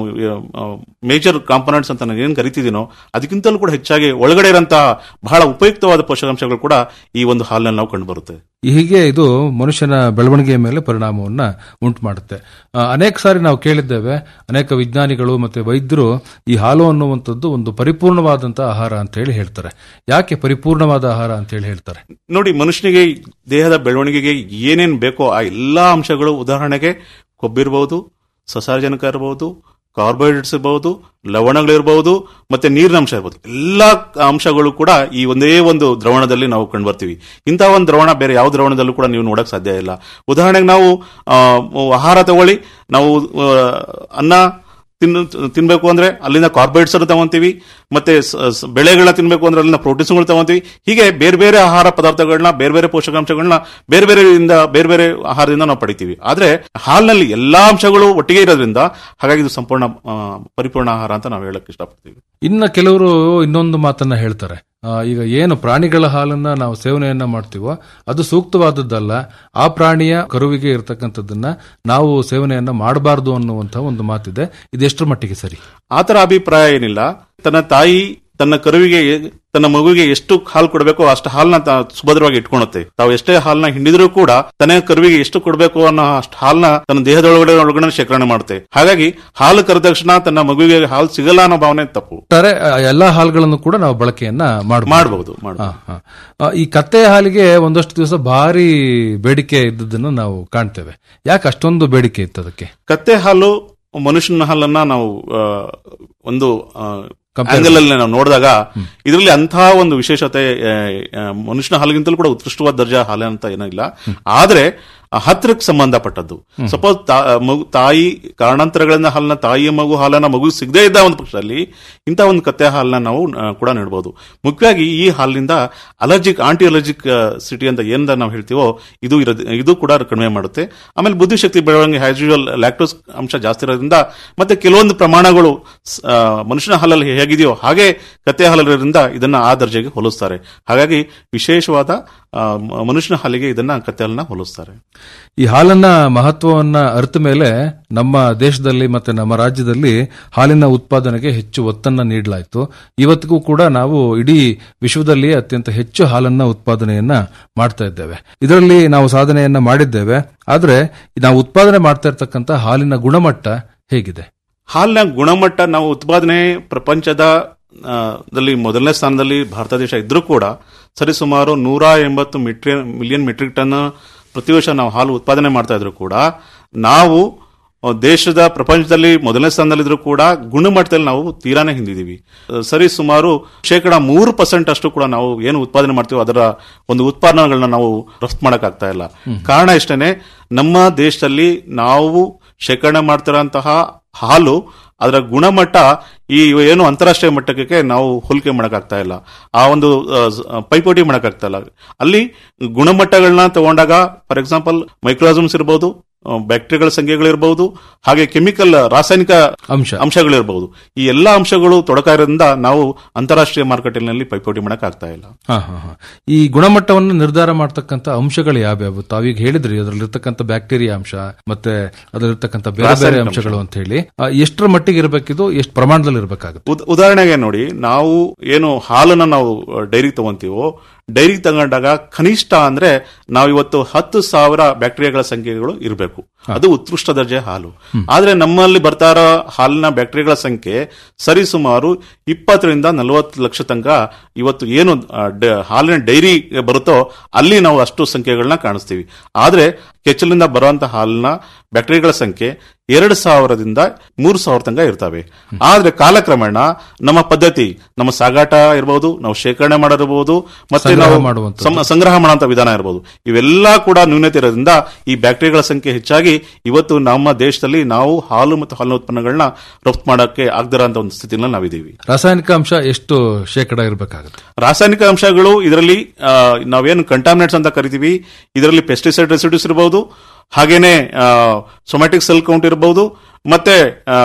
[SPEAKER 13] ಮೇಜರ್ ಕಾಂಪೊನೆಂಟ್ಸ್ ಅಂತ ನಾನು ಏನು ಕರಿತಿದ್ದೀನೋ ಅದಕ್ಕಿಂತಲೂ ಕೂಡ ಹೆಚ್ಚಾಗಿ ಒಳಗಡೆ ಇರೋಂತಹ ಬಹಳ ಉಪಯುಕ್ತವಾದ ಪೋಷಕಾಂಶಗಳು ಕೂಡ ಈ ಒಂದು ಹಾಲಿನಲ್ಲಿ ನಾವು ಕಂಡು ಬರುತ್ತೆ
[SPEAKER 12] ಹೀಗೆ ಇದು ಮನುಷ್ಯನ ಬೆಳವಣಿಗೆಯ ಮೇಲೆ ಪರಿಣಾಮವನ್ನ ಉಂಟು ಮಾಡುತ್ತೆ ಆ, ಅನೇಕ ಸಾರಿ ನಾವು ಕೇಳಿದ್ದೇವೆ ಅನೇಕ ವಿಜ್ಞಾನಿಗಳು ಮತ್ತೆ ವೈದ್ಯರು ಈ ಹಾಲು ಅನ್ನುವಂಥದ್ದು ಒಂದು ಪರಿಪೂರ್ಣವಾದಂತಹ ಆಹಾರ ಅಂತ ಹೇಳಿ ಹೇಳ್ತಾರೆ ಯಾಕೆ ಪರಿಪೂರ್ಣವಾದ ಆಹಾರ ಅಂತ ಹೇಳಿ ಹೇಳ್ತಾರೆ
[SPEAKER 13] ನೋಡಿ ಮನುಷ್ಯನಿಗೆ ದೇಹದ ಬೆಳವಣಿಗೆಗೆ ಏನೇನು ಬೇಕೋ ಆ ಎಲ್ಲಾ ಅಂಶಗಳು ಉದಾಹರಣೆಗೆ ಕೊಬ್ಬಿರಬಹುದು ಸಸಾರಜನಕ ಇರಬಹುದು ಕಾರ್ಬೋಹೈಡ್ರೇಟ್ಸ್ ಇರಬಹುದು ಲವಣಗಳಿರಬಹುದು ಮತ್ತೆ ನೀರಿನ ಅಂಶ ಇರಬಹುದು ಎಲ್ಲಾ ಅಂಶಗಳು ಕೂಡ ಈ ಒಂದೇ ಒಂದು ದ್ರವಣದಲ್ಲಿ ನಾವು ಕಂಡು ಬರ್ತೀವಿ ಇಂತಹ ಒಂದು ದ್ರವಣ ಬೇರೆ ಯಾವ ದ್ರವಣದಲ್ಲೂ ಕೂಡ ನೀವು ನೋಡಕ್ ಸಾಧ್ಯ ಇಲ್ಲ ಉದಾಹರಣೆಗೆ ನಾವು ಆ, ಆಹಾರ ತಗೊಳ್ಳಿ ನಾವು ಆ, ಅನ್ನ ತಿನ್ ತಿನ್ಬೇಕು ಅಂದ್ರೆ ಅಲ್ಲಿಂದ ಕಾರ್ಬೋಹೈಡ್ರೇಟ್ಸ್ ತಗೊಂತೀವಿ ಮತ್ತೆ ಸ- ಸ- ಬೆಳೆಗಳನ್ನ ತಿನ್ಬೇಕು ಅಂದ್ರೆ ಅಲ್ಲಿಂದ ಪ್ರೋಟೀನ್ಸ್ಗಳು ತಗೊಂತೀವಿ ಹೀಗೆ ಬೇರೆ ಬೇರೆ ಆಹಾರ ಪದಾರ್ಥಗಳನ್ನ ಬೇರೆ ಬೇರೆ ಪೋಷಕಾಂಶಗಳನ್ನ ಬೇರೆ ಬೇರೆ ಇಂದ ಬೇರೆ ಬೇರೆ ಆಹಾರದಿಂದ ನಾವು ಪಡಿತೀವಿ ಆದ್ರೆ ಹಾಲಿನಲ್ಲಿ ಎಲ್ಲಾ ಅಂಶಗಳು ಒಟ್ಟಿಗೆ ಇರೋದ್ರಿಂದ ಹಾಗಾಗಿ ಇದು ಸಂಪೂರ್ಣ ಆ, ಪರಿಪೂರ್ಣ ಆಹಾರ ಅಂತ ನಾವು ಹೇಳಕ್ ಇಷ್ಟಪಡ್ತೀವಿ
[SPEAKER 12] ಇನ್ನ ಕೆಲವರು ಇನ್ನೊಂದು ಮಾತನ್ನ ಹೇಳ್ತಾರೆ ಆ, ಈಗ ಏನು ಪ್ರಾಣಿಗಳ ಹಾಲನ್ನ ನಾವು ಸೇವನೆಯನ್ನ ಮಾಡ್ತೀವೋ ಅದು ಸೂಕ್ತವಾದದ್ದಲ್ಲ ಆ ಪ್ರಾಣಿಯ ಕರುವಿಗೆ ಇರತಕ್ಕಂಥದ್ದನ್ನ ನಾವು ಸೇವನೆಯನ್ನ ಮಾಡಬಾರದು ಅನ್ನುವಂಥ ಒಂದು ಮಾತಿದೆ ಇದೆಷ್ಟರ ಮಟ್ಟಿಗೆ ಸರಿ
[SPEAKER 13] ಆತರ ಅಭಿಪ್ರಾಯ ಏನಿಲ್ಲ ತನ್ನ ತಾಯಿ ತನ್ನ ಕರುವಿಗೆ ಎ- ತನ್ನ ಮಗುವಿಗೆ ಎಷ್ಟು ಹಾಲು ಕೊಡಬೇಕೋ ಅಷ್ಟು ಹಾಲನ್ನ ತಾ- ಸುಭದ್ರವಾಗಿ ಇಟ್ಕೊಳುತ್ತೆ ತಾವು ಎಷ್ಟೇ ಹಾಲನ್ನ ಹಿಂಡಿದ್ರೂ ಕೂಡ ತನ್ನ ಕರುವಿಗೆ ಎಷ್ಟು ಕೊಡಬೇಕು ಅನ್ನೋ ಅಷ್ಟು ಹಾಲನ್ನ ತನ್ನ ದೇಹದೊಳಗಡೆ ಒಳಗಡೆ ಶೇಖರಣೆ ಮಾಡುತ್ತೆ ಹಾಗಾಗಿ ಹಾಲು ಕರೆದ ತಕ್ಷಣ ತನ್ನ ಮಗುವಿಗೆ ಹಾಲು ಸಿಗಲ್ಲ ಅನ್ನೋ ಭಾವನೆ ತಪ್ಪು
[SPEAKER 12] ಒಟ್ಟಾರೆ ಆ, ಎಲ್ಲಾ ಹಾಲುಗಳನ್ನು ಕೂಡ ನಾವು ಬಳಕೆಯನ್ನ
[SPEAKER 13] ಮಾಡಬಹುದು
[SPEAKER 12] ಹಾ, ಹಾ. ಆ, ಈ ಕತ್ತೆ ಹಾಲಿಗೆ ಒಂದಷ್ಟು ದಿವಸ ಭಾರಿ ಬೇಡಿಕೆ ಇದ್ದದನ್ನು ನಾವು ಕಾಣ್ತೇವೆ ಯಾಕೆ ಅಷ್ಟೊಂದು ಬೇಡಿಕೆ ಇತ್ತು ಅದಕ್ಕೆ
[SPEAKER 13] ಕತ್ತೆ ಹಾಲು ಮನುಷ್ಯನ ಹಾಲನ್ನ ನಾವು ಆ, ಒಂದು
[SPEAKER 12] Compare
[SPEAKER 13] ಆಂಗಲ್ ಅಲ್ಲಿ ನಾವು ನೋಡಿದಾಗ ಇದರಲ್ಲಿ ಅಂತಹ ಒಂದು ವಿಶೇಷತೆ ಆ, ಆ, ಮನುಷ್ಯನ ಹಾಲಿಗಿಂತಲೂ ಕೂಡ ಉತ್ಕೃಷ್ಟವಾದ ದರ್ಜಾ ಹಾಲು ಅಂತ ಏನೂ ಇಲ್ಲ ಆದ್ರೆ ಆ ಹತ್ರಕ್ಕೆ ಸಂಬಂಧಪಟ್ಟದ್ದು ಸಪೋಸ್ ಮಗು ತಾಯಿ ಕಾರಣಾಂತರಗಳಿಂದ ಹಾಲನ್ನ ತಾಯಿಯ ಮಗು ಹಾಲನ್ನ ಮಗು ಸಿಗದೇ ಇದ್ದ ಒಂದು ಪಕ್ಷದಲ್ಲಿ ಇಂಥ ಒಂದು ಕತ್ತೆ ಹಾಲನ್ನ ನಾವು ಆ, ಕೂಡ ನೀಡಬಹುದು ಮುಖ್ಯವಾಗಿ ಈ ಹಾಲಿನಿಂದ ಅಲರ್ಜಿಕ್ ಆಂಟಿ ಅಲರ್ಜಿಕ್ ಸಿಟಿ ಅಂತ ಏನ್ ನಾವು ಹೇಳ್ತೀವೋ ಇದು ಇರೋದ್- ಇದು ಕೂಡ ಕಡಿಮೆ ಮಾಡುತ್ತೆ ಆಮೇಲೆ ಬುದ್ಧಿಶಕ್ತಿ ಬೆಳವಣಿಗೆ ಆಸ್ ಯೂಶುವಲ್ ಲ್ಯಾಕ್ಟೋಸ್ ಅಂಶ ಜಾಸ್ತಿ ಇರೋದ್ರಿಂದ ಮತ್ತೆ ಕೆಲವೊಂದು ಪ್ರಮಾಣಗಳು ಸ್- ಆ, ಮನುಷ್ಯನ ಹಾಲಲ್ಲಿ ಹೇಗಿದೆಯೋ ಹಾಗೆ ಕತ್ತೆ ಹಾಲಲ್ಲಿರೋದ್ರಿಂದ ಇದನ್ನ ಆ ದರ್ಜೆಗೆ ಹೋಲಿಸ್ತಾರೆ ಹಾಗಾಗಿ ವಿಶೇಷವಾದ ಆ, ಮ- ಮನುಷ್ಯನ ಹಾಲಿಗೆ ಇದನ್ನ ಕತ್ತೆ ಹಾಲನ್ನ ಹೋಲಿಸ್ತಾರೆ
[SPEAKER 12] ಈ ಹಾಲನ್ನ ಮಹತ್ವವನ್ನ ಅರಿತ ಮೇಲೆ ನಮ್ಮ ದೇಶದಲ್ಲಿ ಮತ್ತೆ ನಮ್ಮ ರಾಜ್ಯದಲ್ಲಿ ಹಾಲಿನ ಉತ್ಪಾದನೆಗೆ ಹೆಚ್ಚು ಒತ್ತನ್ನ ನೀಡಲಾಯಿತು ಇವತ್ತಿಗೂ ಕೂಡ ನಾವು ಇಡೀ ವಿಶ್ವದಲ್ಲಿ ಅತ್ಯಂತ ಹೆಚ್ಚು ಹಾಲನ್ನ ಉತ್ಪಾದನೆಯನ್ನ ಮಾಡ್ತಾ ಇದ್ದೇವೆ ಇದರಲ್ಲಿ ನಾವು ಸಾಧನೆಯನ್ನ ಮಾಡಿದ್ದೇವೆ ಆದ್ರೆ ನಾವು ಉತ್ಪಾದನೆ ಮಾಡ್ತಾ ಇರ್ತಕ್ಕಂಥ ಹಾಲಿನ ಗುಣಮಟ್ಟ ಹೇಗಿದೆ
[SPEAKER 13] ಹಾಲಿನ ಗುಣಮಟ್ಟ ನಾವು ಉತ್ಪಾದನೆ ಪ್ರಪಂಚದ ಆ, ದಲ್ಲಿ ಮೊದಲನೇ ಸ್ಥಾನದಲ್ಲಿ ಭಾರತ ದೇಶ ಇದ್ರೂ ಕೂಡ ಸರಿಸುಮಾರು ನೂರ ಎಂಬತ್ತು ಮಿಟ್ರಿ ಮಿಲಿಯನ್ ಮೆಟ್ರಿಕ್ ಟನ್ ಪ್ರತಿ ವರ್ಷ ನಾವು ಹಾಲು ಉತ್ಪಾದನೆ ಮಾಡ್ತಾ ಇದ್ರು ಕೂಡ ನಾವು ಆ, ದೇಶದ ಪ್ರಪಂಚದಲ್ಲಿ ಮೊದಲನೇ ಸ್ಥಾನದಲ್ಲಿದ್ರು ಕೂಡ ಗುಣಮಟ್ಟದಲ್ಲಿ ನಾವು ತೀರಾನೇ ಹಿಂದಿದೀವಿ ಆ, ಸರಿ ಸುಮಾರು ಶೇಕಡ ಮೂರು ಪರ್ಸೆಂಟ್ ಅಷ್ಟು ಕೂಡ ನಾವು ಏನು ಉತ್ಪಾದನೆ ಮಾಡ್ತೀವೋ ಅದರ ಒಂದು ಉತ್ಪಾದನೆಗಳನ್ನ ನಾವು ರಫ್ತು ಮಾಡಕ್ಕಾಗ್ತಾ ಇಲ್ಲ ಕಾರಣ ಇಷ್ಟೇನೆ ನಮ್ಮ ದೇಶದಲ್ಲಿ ನಾವು ಶೇಖರಣೆ ಮಾಡ್ತಿರೋಂತಹ ಹಾಲು ಅದರ ಗುಣಮಟ್ಟ ಈ ಏನು ಅಂತಾರಾಷ್ಟ್ರೀಯ ಮಟ್ಟಕ್ಕೆ ನಾವು ಹೋಲಿಕೆ ಮಾಡಕ್ಕಾಗ್ತಾ ಇಲ್ಲ ಆ ಒಂದು ಆ, ಸ- ಆ, ಪೈಪೋಟಿ ಮಾಡಕ್ಕಾಗ್ತಾ ಇಲ್ಲ ಅಲ್ಲಿ ಗುಣಮಟ್ಟಗಳನ್ನ ತಗೊಂಡಾಗ ಫಾರ್ ಎಕ್ಸಾಂಪಲ್ ಮೈಕ್ರೋಸಮ್ಸ್ ಇರಬಹುದು ಬ್ಯಾಕ್ಟೀರಿಯಾಗಳ ಸಂಖ್ಯೆಗಳಿರಬಹುದು ಹಾಗೆ ಕೆಮಿಕಲ್ ರಾಸಾಯನಿಕ
[SPEAKER 12] ಅಂಶ
[SPEAKER 13] ಅಂಶಗಳಿರಬಹುದು ಈ ಎಲ್ಲಾ ಅಂಶಗಳು ತೊಡಕ ಇರೋದ್ರಿಂದ ನಾವು ಅಂತಾರಾಷ್ಟ್ರೀಯ ಮಾರುಕಟ್ಟೆನಲ್ಲಿ ಪೈಪೋಟಿ ಮಾಡಕ್ ಆಗ್ತಾ ಇಲ್ಲ
[SPEAKER 12] ಹಾ ಹಾ ಹಾ ಈ ಗುಣಮಟ್ಟವನ್ನು ನಿರ್ಧಾರ ಮಾಡ್ತಕ್ಕಂಥ ಅಂಶಗಳು ಯಾವ್ಯಾವು ತಾವೀಗ ಹೇಳಿದ್ರಿ ಅದರಲ್ಲಿರ್ತಕ್ಕಂಥ ಬ್ಯಾಕ್ಟೀರಿಯಾ ಅಂಶ ಮತ್ತೆ ಅದರಲ್ಲಿರ್ತಕ್ಕಂಥ ಬೇರೆ ಬೇರೆ
[SPEAKER 13] ರಾಸಾಯನಿಕ
[SPEAKER 12] ಅಂಶಗಳು ಅಂತ ಹೇಳಿ ಆ, ಎಷ್ಟರ ಮಟ್ಟಿಗೆ ಇರಬೇಕಿದು ಎಷ್ಟು ಪ್ರಮಾಣದಲ್ಲಿ ಇರಬೇಕಾಗುತ್ತೆ
[SPEAKER 13] ಉದ್- ಉದಾಹರಣೆಗೆ ನೋಡಿ ನಾವು ಏನು ಹಾಲನ್ನ ನಾವು ಡೈರಿ ತಗೊಂತೀವೋ ಡೈರಿ ತಗೊಂಡಾಗ ಕನಿಷ್ಠ ಅಂದ್ರೆ ನಾವು ಇವತ್ತು ಹತ್ತು ಸಾವಿರ ಬ್ಯಾಕ್ಟೀರಿಯಾಗಳ ಸಂಖ್ಯೆಗಳು ಇರಬೇಕು ಅದು ಉತ್ಕೃಷ್ಟ ದರ್ಜೆ ಹಾಲು ಆದ್ರೆ ನಮ್ಮಲ್ಲಿ ಬರ್ತಾ ಇರೋ ಹಾಲಿನ ಬ್ಯಾಕ್ಟೀರಿಯಾಗಳ ಸಂಖ್ಯೆ ಸರಿಸುಮಾರು ಇಪ್ಪತ್ತರಿಂದ ನಲವತ್ತು ಲಕ್ಷ ತನಕ ಇವತ್ತು ಏನು ಆ, ಡ- ಹಾಲಿನ ಡೈರಿ ಬರುತ್ತೋ ಅಲ್ಲಿ ನಾವು ಅಷ್ಟು ಸಂಖ್ಯೆಗಳನ್ನ ಕಾಣಿಸ್ತೀವಿ ಆದ್ರೆ ಕೆಚ್ಚಲಿಂದ ಬರುವಂತ ಹಾಲಿನ ಬ್ಯಾಕ್ಟೀರಿಯಾಗಳ ಸಂಖ್ಯೆ ಎರಡು ಸಾವಿರದಿಂದ ಮೂರು ಸಾವಿರ ತನಕ ಇರ್ತವೆ ಆದ್ರೆ ಕಾಲಕ್ರಮೇಣ ನಮ್ಮ ಪದ್ಧತಿ ನಮ್ಮ ಸಾಗಾಟ ಇರಬಹುದು ನಾವು ಶೇಖರಣೆ ಮಾಡಿರಬಹುದು ಮತ್ತೆ
[SPEAKER 12] ಸಂಗ್ರಹ
[SPEAKER 13] ನಾವು
[SPEAKER 12] ಮಾಡುವಂಥದ್ದು.
[SPEAKER 13] ಸಮ- ಸಂಗ್ರಹ ಮಾಡುವಂತ ವಿಧಾನ ಇರಬಹುದು ಇವೆಲ್ಲ ಕೂಡ ನ್ಯೂನತೆ ಇರೋದ್ರಿಂದ ಈ ಬ್ಯಾಕ್ಟೀರಿಯಾಗಳ ಸಂಖ್ಯೆ ಹೆಚ್ಚಾಗಿ ಇವತ್ತು ನಮ್ಮ ದೇಶದಲ್ಲಿ ನಾವು ಹಾಲು ಮತ್ತು ಹಾಲಿನ ಉತ್ಪನ್ನಗಳನ್ನ ರಫ್ತು ಮಾಡಕ್ಕೆ ಆಗದಿರೋಂತ ಒಂದು ಸ್ಥಿತಿನಲ್ಲಿ ನಾವಿದ್ದೀವಿ
[SPEAKER 12] ರಾಸಾಯನಿಕ ಅಂಶ ಎಷ್ಟು ಶೇಕಡ ಇರಬೇಕಾಗುತ್ತೆ
[SPEAKER 13] ರಾಸಾಯನಿಕ ಅಂಶಗಳು ಇದರಲ್ಲಿ ಆ, ನಾವೇನು ಕಂಟಾಮಿನೇಟ್ಸ್ ಅಂತ ಕರಿತೀವಿ ಇದರಲ್ಲಿ ಪೆಸ್ಟಿಸೈಡ್ ರೆಸಿಡ್ಯೂಸ್ ಇರಬಹುದು ಹಾಗೇನೆ ಸೊಮ್ಯಾಟಿಕ್ ಸೆಲ್ ಕೌಂಟ್ ಇರಬಹುದು ಮತ್ತೆ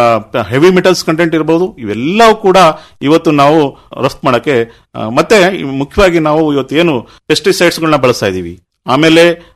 [SPEAKER 13] ಹೆವಿ ಮೆಟಲ್ಸ್ ಕಂಟೆಂಟ್ ಇರಬಹುದು ಇವೆಲ್ಲವೂ ಕೂಡ ಇವತ್ತು ನಾವು ರಫ್ತು ಮಾಡಕ್ಕೆ ಆ, ಮತ್ತೆ ಮುಖ್ಯವಾಗಿ ನಾವು ಇವತ್ತು ಏನು ಪೆಸ್ಟಿಸೈಡ್ಸ್ಗಳನ್ನ ಬಳಸ್ತಾ ಇದೀವಿ ಆಮೇಲೆ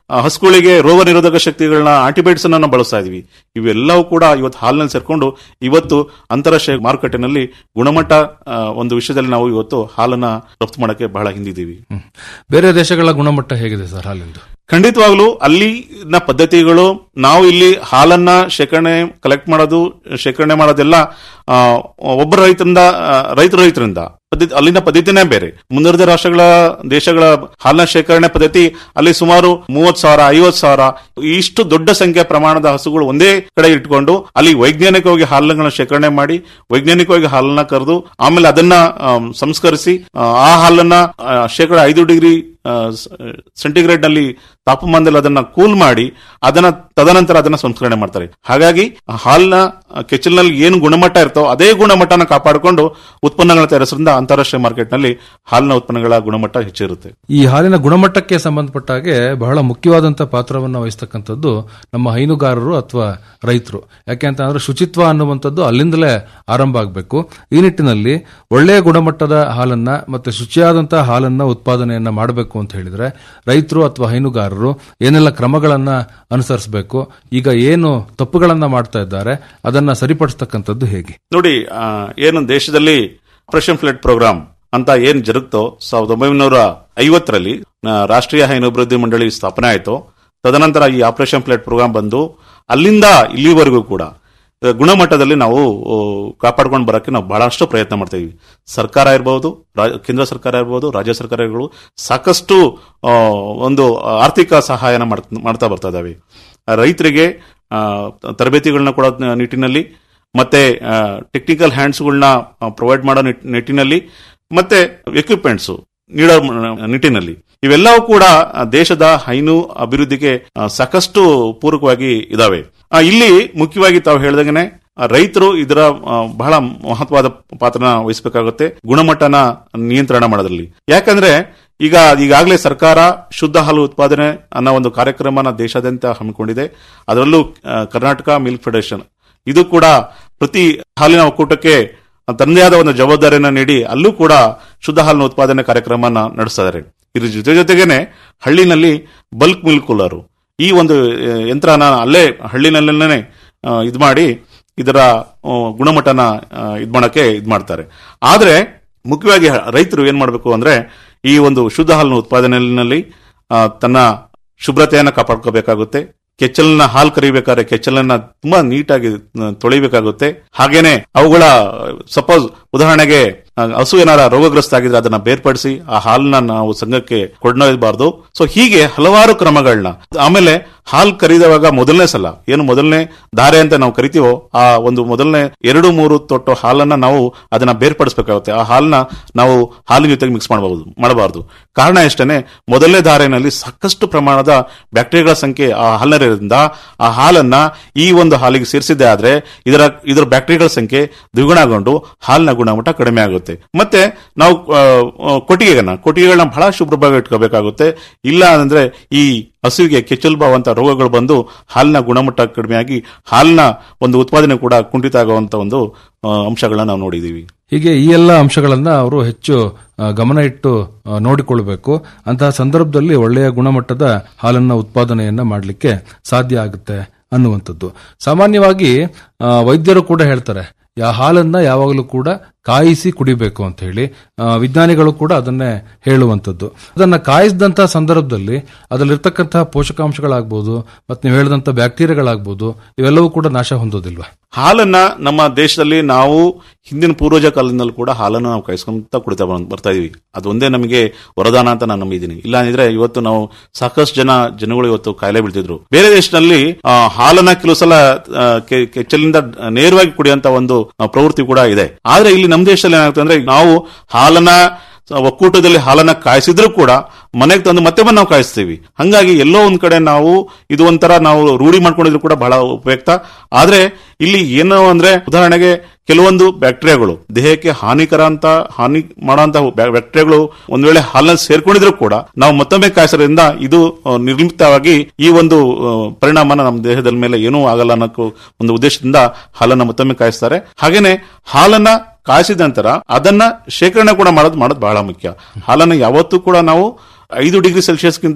[SPEAKER 13] ಆ, ಹಸುಗಳಿಗೆ ರೋಗ ನಿರೋಧಕ ಶಕ್ತಿಗಳನ್ನ ಆಂಟಿಬಯೋಟಿಕ್ಸ್ ಅನ್ನ ಬಳಸ್ತಾ ಇದೀವಿ ಇವೆಲ್ಲವೂ ಕೂಡ ಇವತ್ತು ಹಾಲಿನಲ್ಲಿ ಸೇರ್ಕೊಂಡು ಇವತ್ತು ಅಂತಾರಾಷ್ಟ್ರೀಯ ಮಾರುಕಟ್ಟೆನಲ್ಲಿ ಗುಣಮಟ್ಟ ಆ, ಒಂದು ವಿಷಯದಲ್ಲಿ ನಾವು ಇವತ್ತು ಹಾಲನ್ನ ರಫ್ತು ಮಾಡಕ್ಕೆ ಬಹಳ ಹಿಂದಿದ್ದೀವಿ
[SPEAKER 12] ಬೇರೆ ದೇಶಗಳ ಗುಣಮಟ್ಟ ಹೇಗಿದೆ ಸರ್ ಹಾಲಿಂದು
[SPEAKER 13] ಖಂಡಿತವಾಗ್ಲೂ ಅಲ್ಲಿನ ಪದ್ಧತಿಗಳು ನಾವು ಇಲ್ಲಿ ಹಾಲನ್ನ ಶೇಖರಣೆ ಕಲೆಕ್ಟ್ ಮಾಡೋದು ಶೇಖರಣೆ ಮಾಡೋದೆಲ್ಲ ಆ, ಒಬ್ಬ ರೈತರಿಂದ ಆ, ರೈತರ ರೈತರಿಂದ ಪದ್ಧತಿ ಅಲ್ಲಿನ ಪದ್ಧತಿನೇ ಬೇರೆ ಮುಂದುವರೆದ ರಾಷ್ಟ್ರಗಳ ದೇಶಗಳ ಹಾಲಿನ ಶೇಖರಣೆ ಪದ್ಧತಿ ಅಲ್ಲಿ ಸುಮಾರು ಮೂವತ್ ಸಾವಿರ ಐವತ್ ಸಾವಿರ ಇಷ್ಟು ದೊಡ್ಡ ಸಂಖ್ಯೆಯ ಪ್ರಮಾಣದ ಹಸುಗಳು ಒಂದೇ ಕಡೆ ಇಟ್ಕೊಂಡು ಅಲ್ಲಿ ವೈಜ್ಞಾನಿಕವಾಗಿ ಹಾಲನ್ನ ಶೇಖರಣೆ ಮಾಡಿ ವೈಜ್ಞಾನಿಕವಾಗಿ ಹಾಲನ್ನ ಕರೆದು ಆಮೇಲೆ ಅದನ್ನ ಆಮ್, ಸಂಸ್ಕರಿಸಿ ಆ, ಆ ಹಾಲನ್ನ ಆ, ಶೇಕಡ ಐದು ಡಿಗ್ರಿ ಸೆಂಟಿಗ್ರೇಡ್ ನಲ್ಲಿ ತಾಪಮಾನದಲ್ಲಿ ಅದನ್ನ ಕೂಲ್ ಮಾಡಿ ಅದನ್ನ ತದನಂತರ ಅದನ್ನ ಸಂಸ್ಕರಣೆ ಮಾಡ್ತಾರೆ ಹಾಗಾಗಿ ಹಾಲಿನ ಕೆಚ್ಚಲಿನಲ್ಲಿ ಏನು ಗುಣಮಟ್ಟ ಇರ್ತೋ ಅದೇ ಗುಣಮಟ್ಟನ ಕಾಪಾಡಿಕೊಂಡು ಉತ್ಪನ್ನಗಳ ತಯಾರಿಸೋದ್ರಿಂದ ಅಂತಾರಾಷ್ಟ್ರೀಯ ಮಾರ್ಕೆಟ್ ನಲ್ಲಿ ಹಾಲಿನ ಉತ್ಪನ್ನಗಳ ಗುಣಮಟ್ಟ ಹೆಚ್ಚಿರುತ್ತೆ
[SPEAKER 12] ಈ ಹಾಲಿನ ಗುಣಮಟ್ಟಕ್ಕೆ ಸಂಬಂಧಪಟ್ಟ ಹಾಗೆ ಬಹಳ ಮುಖ್ಯವಾದಂತಹ ಪಾತ್ರವನ್ನು ವಹಿಸ್ತಕ್ಕಂಥದ್ದು ನಮ್ಮ ಹೈನುಗಾರರು ಅಥವಾ ರೈತರು ಯಾಕೆ ಅಂತ ಅಂದ್ರೆ ಶುಚಿತ್ವ ಅನ್ನುವಂಥದ್ದು ಅಲ್ಲಿಂದಲೇ ಆರಂಭ ಆಗಬೇಕು ಈ ನಿಟ್ಟಿನಲ್ಲಿ ಒಳ್ಳೆಯ ಗುಣಮಟ್ಟದ ಹಾಲನ್ನ ಮತ್ತೆ ಶುಚಿಯಾದಂತಹ ಹಾಲನ್ನ ಉತ್ಪಾದನೆಯನ್ನ ಮಾಡಬೇಕು ಅಂತ ಹೇಳಿದ್ರೆ ರೈತರು ಅಥವಾ ಹೈನುಗಾರರು ಏನೆಲ್ಲ ಕ್ರಮಗಳನ್ನ ಅನುಸರಿಸಬೇಕು ಈಗ ಏನು ತಪ್ಪುಗಳನ್ನ ಮಾಡ್ತಾ ಇದ್ದಾರೆ ಅದನ್ನ ಸರಿಪಡಿಸ್ತಕ್ಕಂಥದ್ದು ಹೇಗೆ
[SPEAKER 13] ನೋಡಿ ಆ, ಏನು ದೇಶದಲ್ಲಿ ಆಪರೇಷನ್ ಫ್ಲಡ್ ಪ್ರೋಗ್ರಾಮ್ ಅಂತ ಏನ್ ಜರುಗ್ತೋ ಸಾವಿರದ ಒಂಬೈನೂರ ಐವತ್ತರಲ್ಲಿ ಆ, ರಾಷ್ಟ್ರೀಯ ಹೈನು ಅಭಿವೃದ್ಧಿ ಮಂಡಳಿ ಸ್ಥಾಪನೆ ಆಯಿತು ತದನಂತರ ಈ ಆಪರೇಷನ್ ಫ್ಲಡ್ ಪ್ರೋಗ್ರಾಮ್ ಬಂದು ಅಲ್ಲಿಂದ ಇಲ್ಲಿವರೆಗೂ ಕೂಡ ಆ, ಗುಣಮಟ್ಟದಲ್ಲಿ ನಾವು ಆ, ಕಾಪಾಡ್ಕೊಂಡು ಬರಕ್ಕೆ ನಾವು ಬಹಳಷ್ಟು ಪ್ರಯತ್ನ ಮಾಡ್ತಾ ಇದೀವಿ ಸರ್ಕಾರ ಇರಬಹುದು ಕೇಂದ್ರ ಸರ್ಕಾರ ಇರಬಹುದು ರಾಜ್ಯ ಸರ್ಕಾರಗಳು ಸಾಕಷ್ಟು ಆ, ಒಂದು ಆರ್ಥಿಕ ಸಹಾಯನ ಮಾಡ್- ಮಾಡ್ತಾ ಬರ್ತಾ ಇದಾವೆ ಆ, ರೈತರಿಗೆ ಆ, ತರಬೇತಿಗಳನ್ನ ಕೊಡೋ ನಿಟ್ಟಿನಲ್ಲಿ ಮತ್ತೆ ಟೆಕ್ನಿಕಲ್ ಹ್ಯಾಂಡ್ಸ್ಗಳನ್ನ ಪ್ರೊವೈಡ್ ಮಾಡೋ ನಿಟ್- ನಿಟ್ಟಿನಲ್ಲಿ ಮತ್ತೆ ಎಕ್ವಿಪ್ಮೆಂಟ್ಸ್ ನೀಡೋ ಮ- ನಿಟ್ಟಿನಲ್ಲಿ ಇವೆಲ್ಲವೂ ಕೂಡ ಆ, ದೇಶದ ಹೈನು ಅಭಿವೃದ್ಧಿಗೆ ಆ, ಸಾಕಷ್ಟು ಪೂರಕವಾಗಿ ಇದಾವೆ ಆ, ಇಲ್ಲಿ ಮುಖ್ಯವಾಗಿ ತಾವು ಹೇಳ್ದಂಗೆನೆ ಆ, ರೈತರು ಇದರ ಆ, ಬಹಳ ಮಹತ್ವದ ಪಾತ್ರನ ವಹಿಸಬೇಕಾಗುತ್ತೆ ಗುಣಮಟ್ಟನ ನಿಯಂತ್ರಣ ಮಾಡೋದ್ರಲ್ಲಿ ಯಾಕಂದ್ರೆ ಈಗ ಈಗಾಗಲೇ ಸರ್ಕಾರ ಶುದ್ಧ ಹಾಲು ಉತ್ಪಾದನೆ ಅನ್ನೋ ಒಂದು ಕಾರ್ಯಕ್ರಮನ ದೇಶಾದ್ಯಂತ ಹಮ್ಮಿಕೊಂಡಿದೆ ಅದರಲ್ಲೂ ಆ, ಕರ್ನಾಟಕ ಮಿಲ್ಕ್ ಫೆಡರೇಷನ್ ಇದು ಕೂಡ ಪ್ರತಿ ಹಾಲಿನ ಒಕ್ಕೂಟಕ್ಕೆ ತನ್ನದೇ ಆದ ಒಂದು ಜವಾಬ್ದಾರಿಯನ್ನ ನೀಡಿ ಅಲ್ಲೂ ಕೂಡ ಶುದ್ಧ ಹಾಲಿನ ಉತ್ಪಾದನೆ ಕಾರ್ಯಕ್ರಮನ ನಡೆಸ್ತಾ ಇದ್ದಾರೆ ಇದ್ರ ಜೊತೆ ಜೊತೆಗೇನೆ ಹಳ್ಳಿನಲ್ಲಿ ಬಲ್ಕ್ ಮಿಲ್ಕ್ ಕೂಲರು ಈ ಒಂದು ಆ, ಯಂತ್ರನ ಅಲ್ಲೇ ಹಳ್ಳಿನಲ್ಲೇನೆ ಇದು ಮಾಡಿ ಇದರ ಆ, ಗುಣಮಟ್ಟನ ಇದು ಮಾಡಕ್ಕೆ ಇದು ಮಾಡ್ತಾರೆ ಆದ್ರೆ ಮುಖ್ಯವಾಗಿ ರೈತರು ಏನ್ ಮಾಡಬೇಕು ಅಂದ್ರೆ ಈ ಒಂದು ಶುದ್ಧ ಹಾಲಿನ ಉತ್ಪಾದನೆಯಲ್ಲಿ ಆ, ತನ್ನ ಶುಭ್ರತೆಯನ್ನ ಕಾಪಾಡ್ಕೋಬೇಕಾಗುತ್ತೆ ಕೆಚ್ಚಲನ್ನ ಹಾಲು ಕರಿಬೇಕಾದ್ರೆ ಕೆಚ್ಚಲನ್ನ ತುಂಬಾ ನೀಟಾಗಿ ಆ, ತೊಳಿಬೇಕಾಗುತ್ತೆ ಹಾಗೇನೆ ಅವುಗಳ ಸಪೋಸ್ ಉದಾಹರಣೆಗೆ ಆ, ಹಸು ಏನಾರ ರೋಗಗ್ರಸ್ತ ಆಗಿದ್ರೆ ಅದನ್ನ ಬೇರ್ಪಡಿಸಿ ಆ ಹಾಲನ್ನ ನಾವು ಸಂಘಕ್ಕೆ ಕೊಂಡೊಯ್ಯಬಾರ್ದು ಸೊ ಹೀಗೆ ಹಲವಾರು ಕ್ರಮಗಳನ್ನ ಆಮೇಲೆ ಹಾಲು ಕರಿದವಾಗ ಮೊದಲನೇ ಸಲ ಏನು ಮೊದಲನೇ ಧಾರೆ ಅಂತ ನಾವು ಕರಿತೀವೋ ಆ ಒಂದು ಮೊದಲನೇ ಎರಡು ಮೂರು ತೊಟ್ಟು ಹಾಲನ್ನ ನಾವು ಅದನ್ನ ಬೇರ್ಪಡಿಸಬೇಕಾಗುತ್ತೆ ಆ ಹಾಲನ್ನ ನಾವು ಹಾಲಿನ ಜೊತೆಗೆ ಮಿಕ್ಸ್ ಮಾಡಬಹುದು ಮಾಡಬಾರದು ಕಾರಣ ಎಷ್ಟೇನೆ ಮೊದಲನೇ ಧಾರೆನಲ್ಲಿ ಸಾಕಷ್ಟು ಪ್ರಮಾಣದ ಬ್ಯಾಕ್ಟೀರಿಯಾಗಳ ಸಂಖ್ಯೆ ಆ ಹಾಲಿನರಿಂದ ಆ ಹಾಲನ್ನ ಈ ಒಂದು ಹಾಲಿಗೆ ಸೇರಿಸಿದ್ದೆ ಆದ್ರೆ ಇದರ ಇದರ ಬ್ಯಾಕ್ಟೀರಿಯಾಗಳ ಸಂಖ್ಯೆ ದ್ವಿಗುಣಗೊಂಡು ಹಾಲಿನ ಗುಣಮಟ್ಟ ಕಡಿಮೆ ಆಗುತ್ತೆ ಮತ್ತೆ ನಾವು ಆ, ಆ, ಕೊಟ್ಟಿಗೆಗಳನ್ನ ಕೊಟ್ಟಿಗೆಗಳನ್ನ ಬಹಳ ಶುಭ್ರವಾಗಿ ಇಟ್ಕೋಬೇಕಾಗುತ್ತೆ ಇಲ್ಲ ಅಂದ್ರೆ ಈ ಹಸುವಿಗೆ ಕೆಚ್ಚಲು ಬಾವಂತ ರೋಗಗಳು ಬಂದು ಹಾಲಿನ ಗುಣಮಟ್ಟ ಕಡಿಮೆಯಾಗಿ ಹಾಲಿನ ಒಂದು ಉತ್ಪಾದನೆ ಕೂಡ ಕುಂಠಿತ ಆಗುವಂತ ಒಂದು ಆ, ಅಂಶಗಳನ್ನ ನಾವು ನೋಡಿದೀವಿ
[SPEAKER 12] ಹೀಗೆ ಈ ಎಲ್ಲ ಅಂಶಗಳನ್ನ ಅವರು ಹೆಚ್ಚು ಆ, ಗಮನ ಇಟ್ಟು ಆ, ನೋಡಿಕೊಳ್ಬೇಕು ಅಂತಹ ಸಂದರ್ಭದಲ್ಲಿ ಒಳ್ಳೆಯ ಗುಣಮಟ್ಟದ ಹಾಲನ್ನ ಉತ್ಪಾದನೆಯನ್ನ ಮಾಡಲಿಕ್ಕೆ ಸಾಧ್ಯ ಆಗುತ್ತೆ ಅನ್ನುವಂಥದ್ದು ಸಾಮಾನ್ಯವಾಗಿ ಆ, ವೈದ್ಯರು ಕೂಡ ಹೇಳ್ತಾರೆ ಯಾ ಹಾಲನ್ನ ಯಾವಾಗಲೂ ಕೂಡ ಕಾಯಿಸಿ ಕುಡಿಬೇಕು ಅಂತ ಹೇಳಿ ಆ, ವಿಜ್ಞಾನಿಗಳು ಕೂಡ ಅದನ್ನೇ ಹೇಳುವಂಥದ್ದು ಅದನ್ನ ಕಾಯಿಸಿದಂತಹ ಸಂದರ್ಭದಲ್ಲಿ ಅದರಲ್ಲಿರ್ತಕ್ಕಂತಹ ಪೋಷಕಾಂಶಗಳಾಗ್ಬೋದು ಮತ್ತೆ ನೀವು ಹೇಳಿದಂತ ಬ್ಯಾಕ್ಟೀರಿಯಾಗಳಾಗ್ಬೋದು ಇವೆಲ್ಲವೂ ಕೂಡ ನಾಶ ಹೊಂದೋದಿಲ್ವಾ
[SPEAKER 13] ಹಾಲನ್ನ ನಮ್ಮ ದೇಶದಲ್ಲಿ ನಾವು ಹಿಂದಿನ ಪೂರ್ವಜ ಕಾಲದಿಂದಲೂ ಕೂಡ ಹಾಲನ್ನು ನಾವು ಕಾಯಿಸ್ಕೊಂತ ಕುಡಿತಾ ಬರ್- ಬರ್ತಾ ಇದೀವಿ ಅದೊಂದೇ ನಮಗೆ ವರದಾನ ಅಂತ ನಾನು ನಂಬಿದ್ದೀನಿ ಇಲ್ಲ ಅಂದ್ರೆ ಇವತ್ತು ನಾವು ಸಾಕಷ್ಟು ಜನ ಜನಗಳು ಇವತ್ತು ಕಾಯಿಲೆ ಬೀಳ್ತಿದ್ರು ಬೇರೆ ದೇಶದಲ್ಲಿ ಆ, ಹಾಲನ್ನ ಕೆಲವು ಸಲ ಆ, ಕೆ- ಕೆಚ್ಚಲಿಂದ ನೇರವಾಗಿ ಕುಡಿಯುವಂತ ಒಂದು ಆ, ಪ್ರವೃತ್ತಿ ಕೂಡ ಇದೆ ಆದ್ರೆ ಇಲ್ಲಿ ನಮ್ಮ ದೇಶದಲ್ಲಿ ಏನಾಗುತ್ತೆ ಅಂದ್ರೆ ನಾವು ಹಾಲನ್ನ ಒಕ್ಕೂಟದಲ್ಲಿ ಹಾಲನ್ನ ಕಾಯಿಸಿದ್ರು ಕೂಡ ಮನೆಗೆ ತಂದು ಮತ್ತೆ ಬಂದು ನಾವು ಕಾಯಿಸ್ತೀವಿ ಹಂಗಾಗಿ ಎಲ್ಲೋ ಒಂದ್ ಕಡೆ ನಾವು ಇದು ಒಂಥರ ನಾವು ರೂಢಿ ಮಾಡ್ಕೊಂಡಿದ್ರು ಕೂಡ ಬಹಳ ಉಪಯುಕ್ತ ಆದ್ರೆ ಇಲ್ಲಿ ಏನು ಅಂದ್ರೆ ಉದಾಹರಣೆಗೆ ಕೆಲವೊಂದು ಬ್ಯಾಕ್ಟೀರಿಯಾಗಳು ದೇಹಕ್ಕೆ ಹಾನಿಕರ ಅಂತ ಹಾನಿ ಮಾಡೋಂತ ಬ್ಯಾಕ್ಟೀರಿಯಾಗಳು ಒಂದ್ ವೇಳೆ ಹಾಲನ್ನ ಸೇರ್ಕೊಂಡಿದ್ರು ಕೂಡ ನಾವು ಮತ್ತೊಮ್ಮೆ ಕಾಯಿಸೋದ್ರಿಂದ ಇದು ಆ, ನಿರ್ಲಿಪ್ತವಾಗಿ ಈ ಒಂದು ಆ, ಪರಿಣಾಮನ ನಮ್ಮ ದೇಹದ ಮೇಲೆ ಏನೂ ಆಗಲ್ಲ ಅನ್ನೋ ಒಂದು ಉದ್ದೇಶದಿಂದ ಹಾಲನ್ನ ಮತ್ತೊಮ್ಮೆ ಕಾಯಿಸ್ತಾರೆ ಹಾಗೇನೆ ಹಾಲನ್ನ ಕಾಯಿಸಿದ ನಂತರ ಅದನ್ನ ಶೇಖರಣೆ ಕೂಡ ಮಾಡೋದು ಮಾಡೋದು ಬಹಳ ಮುಖ್ಯ ಹಾಲನ್ನು ಯಾವತ್ತೂ ಕೂಡ ನಾವು ಐದು ಡಿಗ್ರಿ ಸೆಲ್ಸಿಯಸ್ಗಿಂತ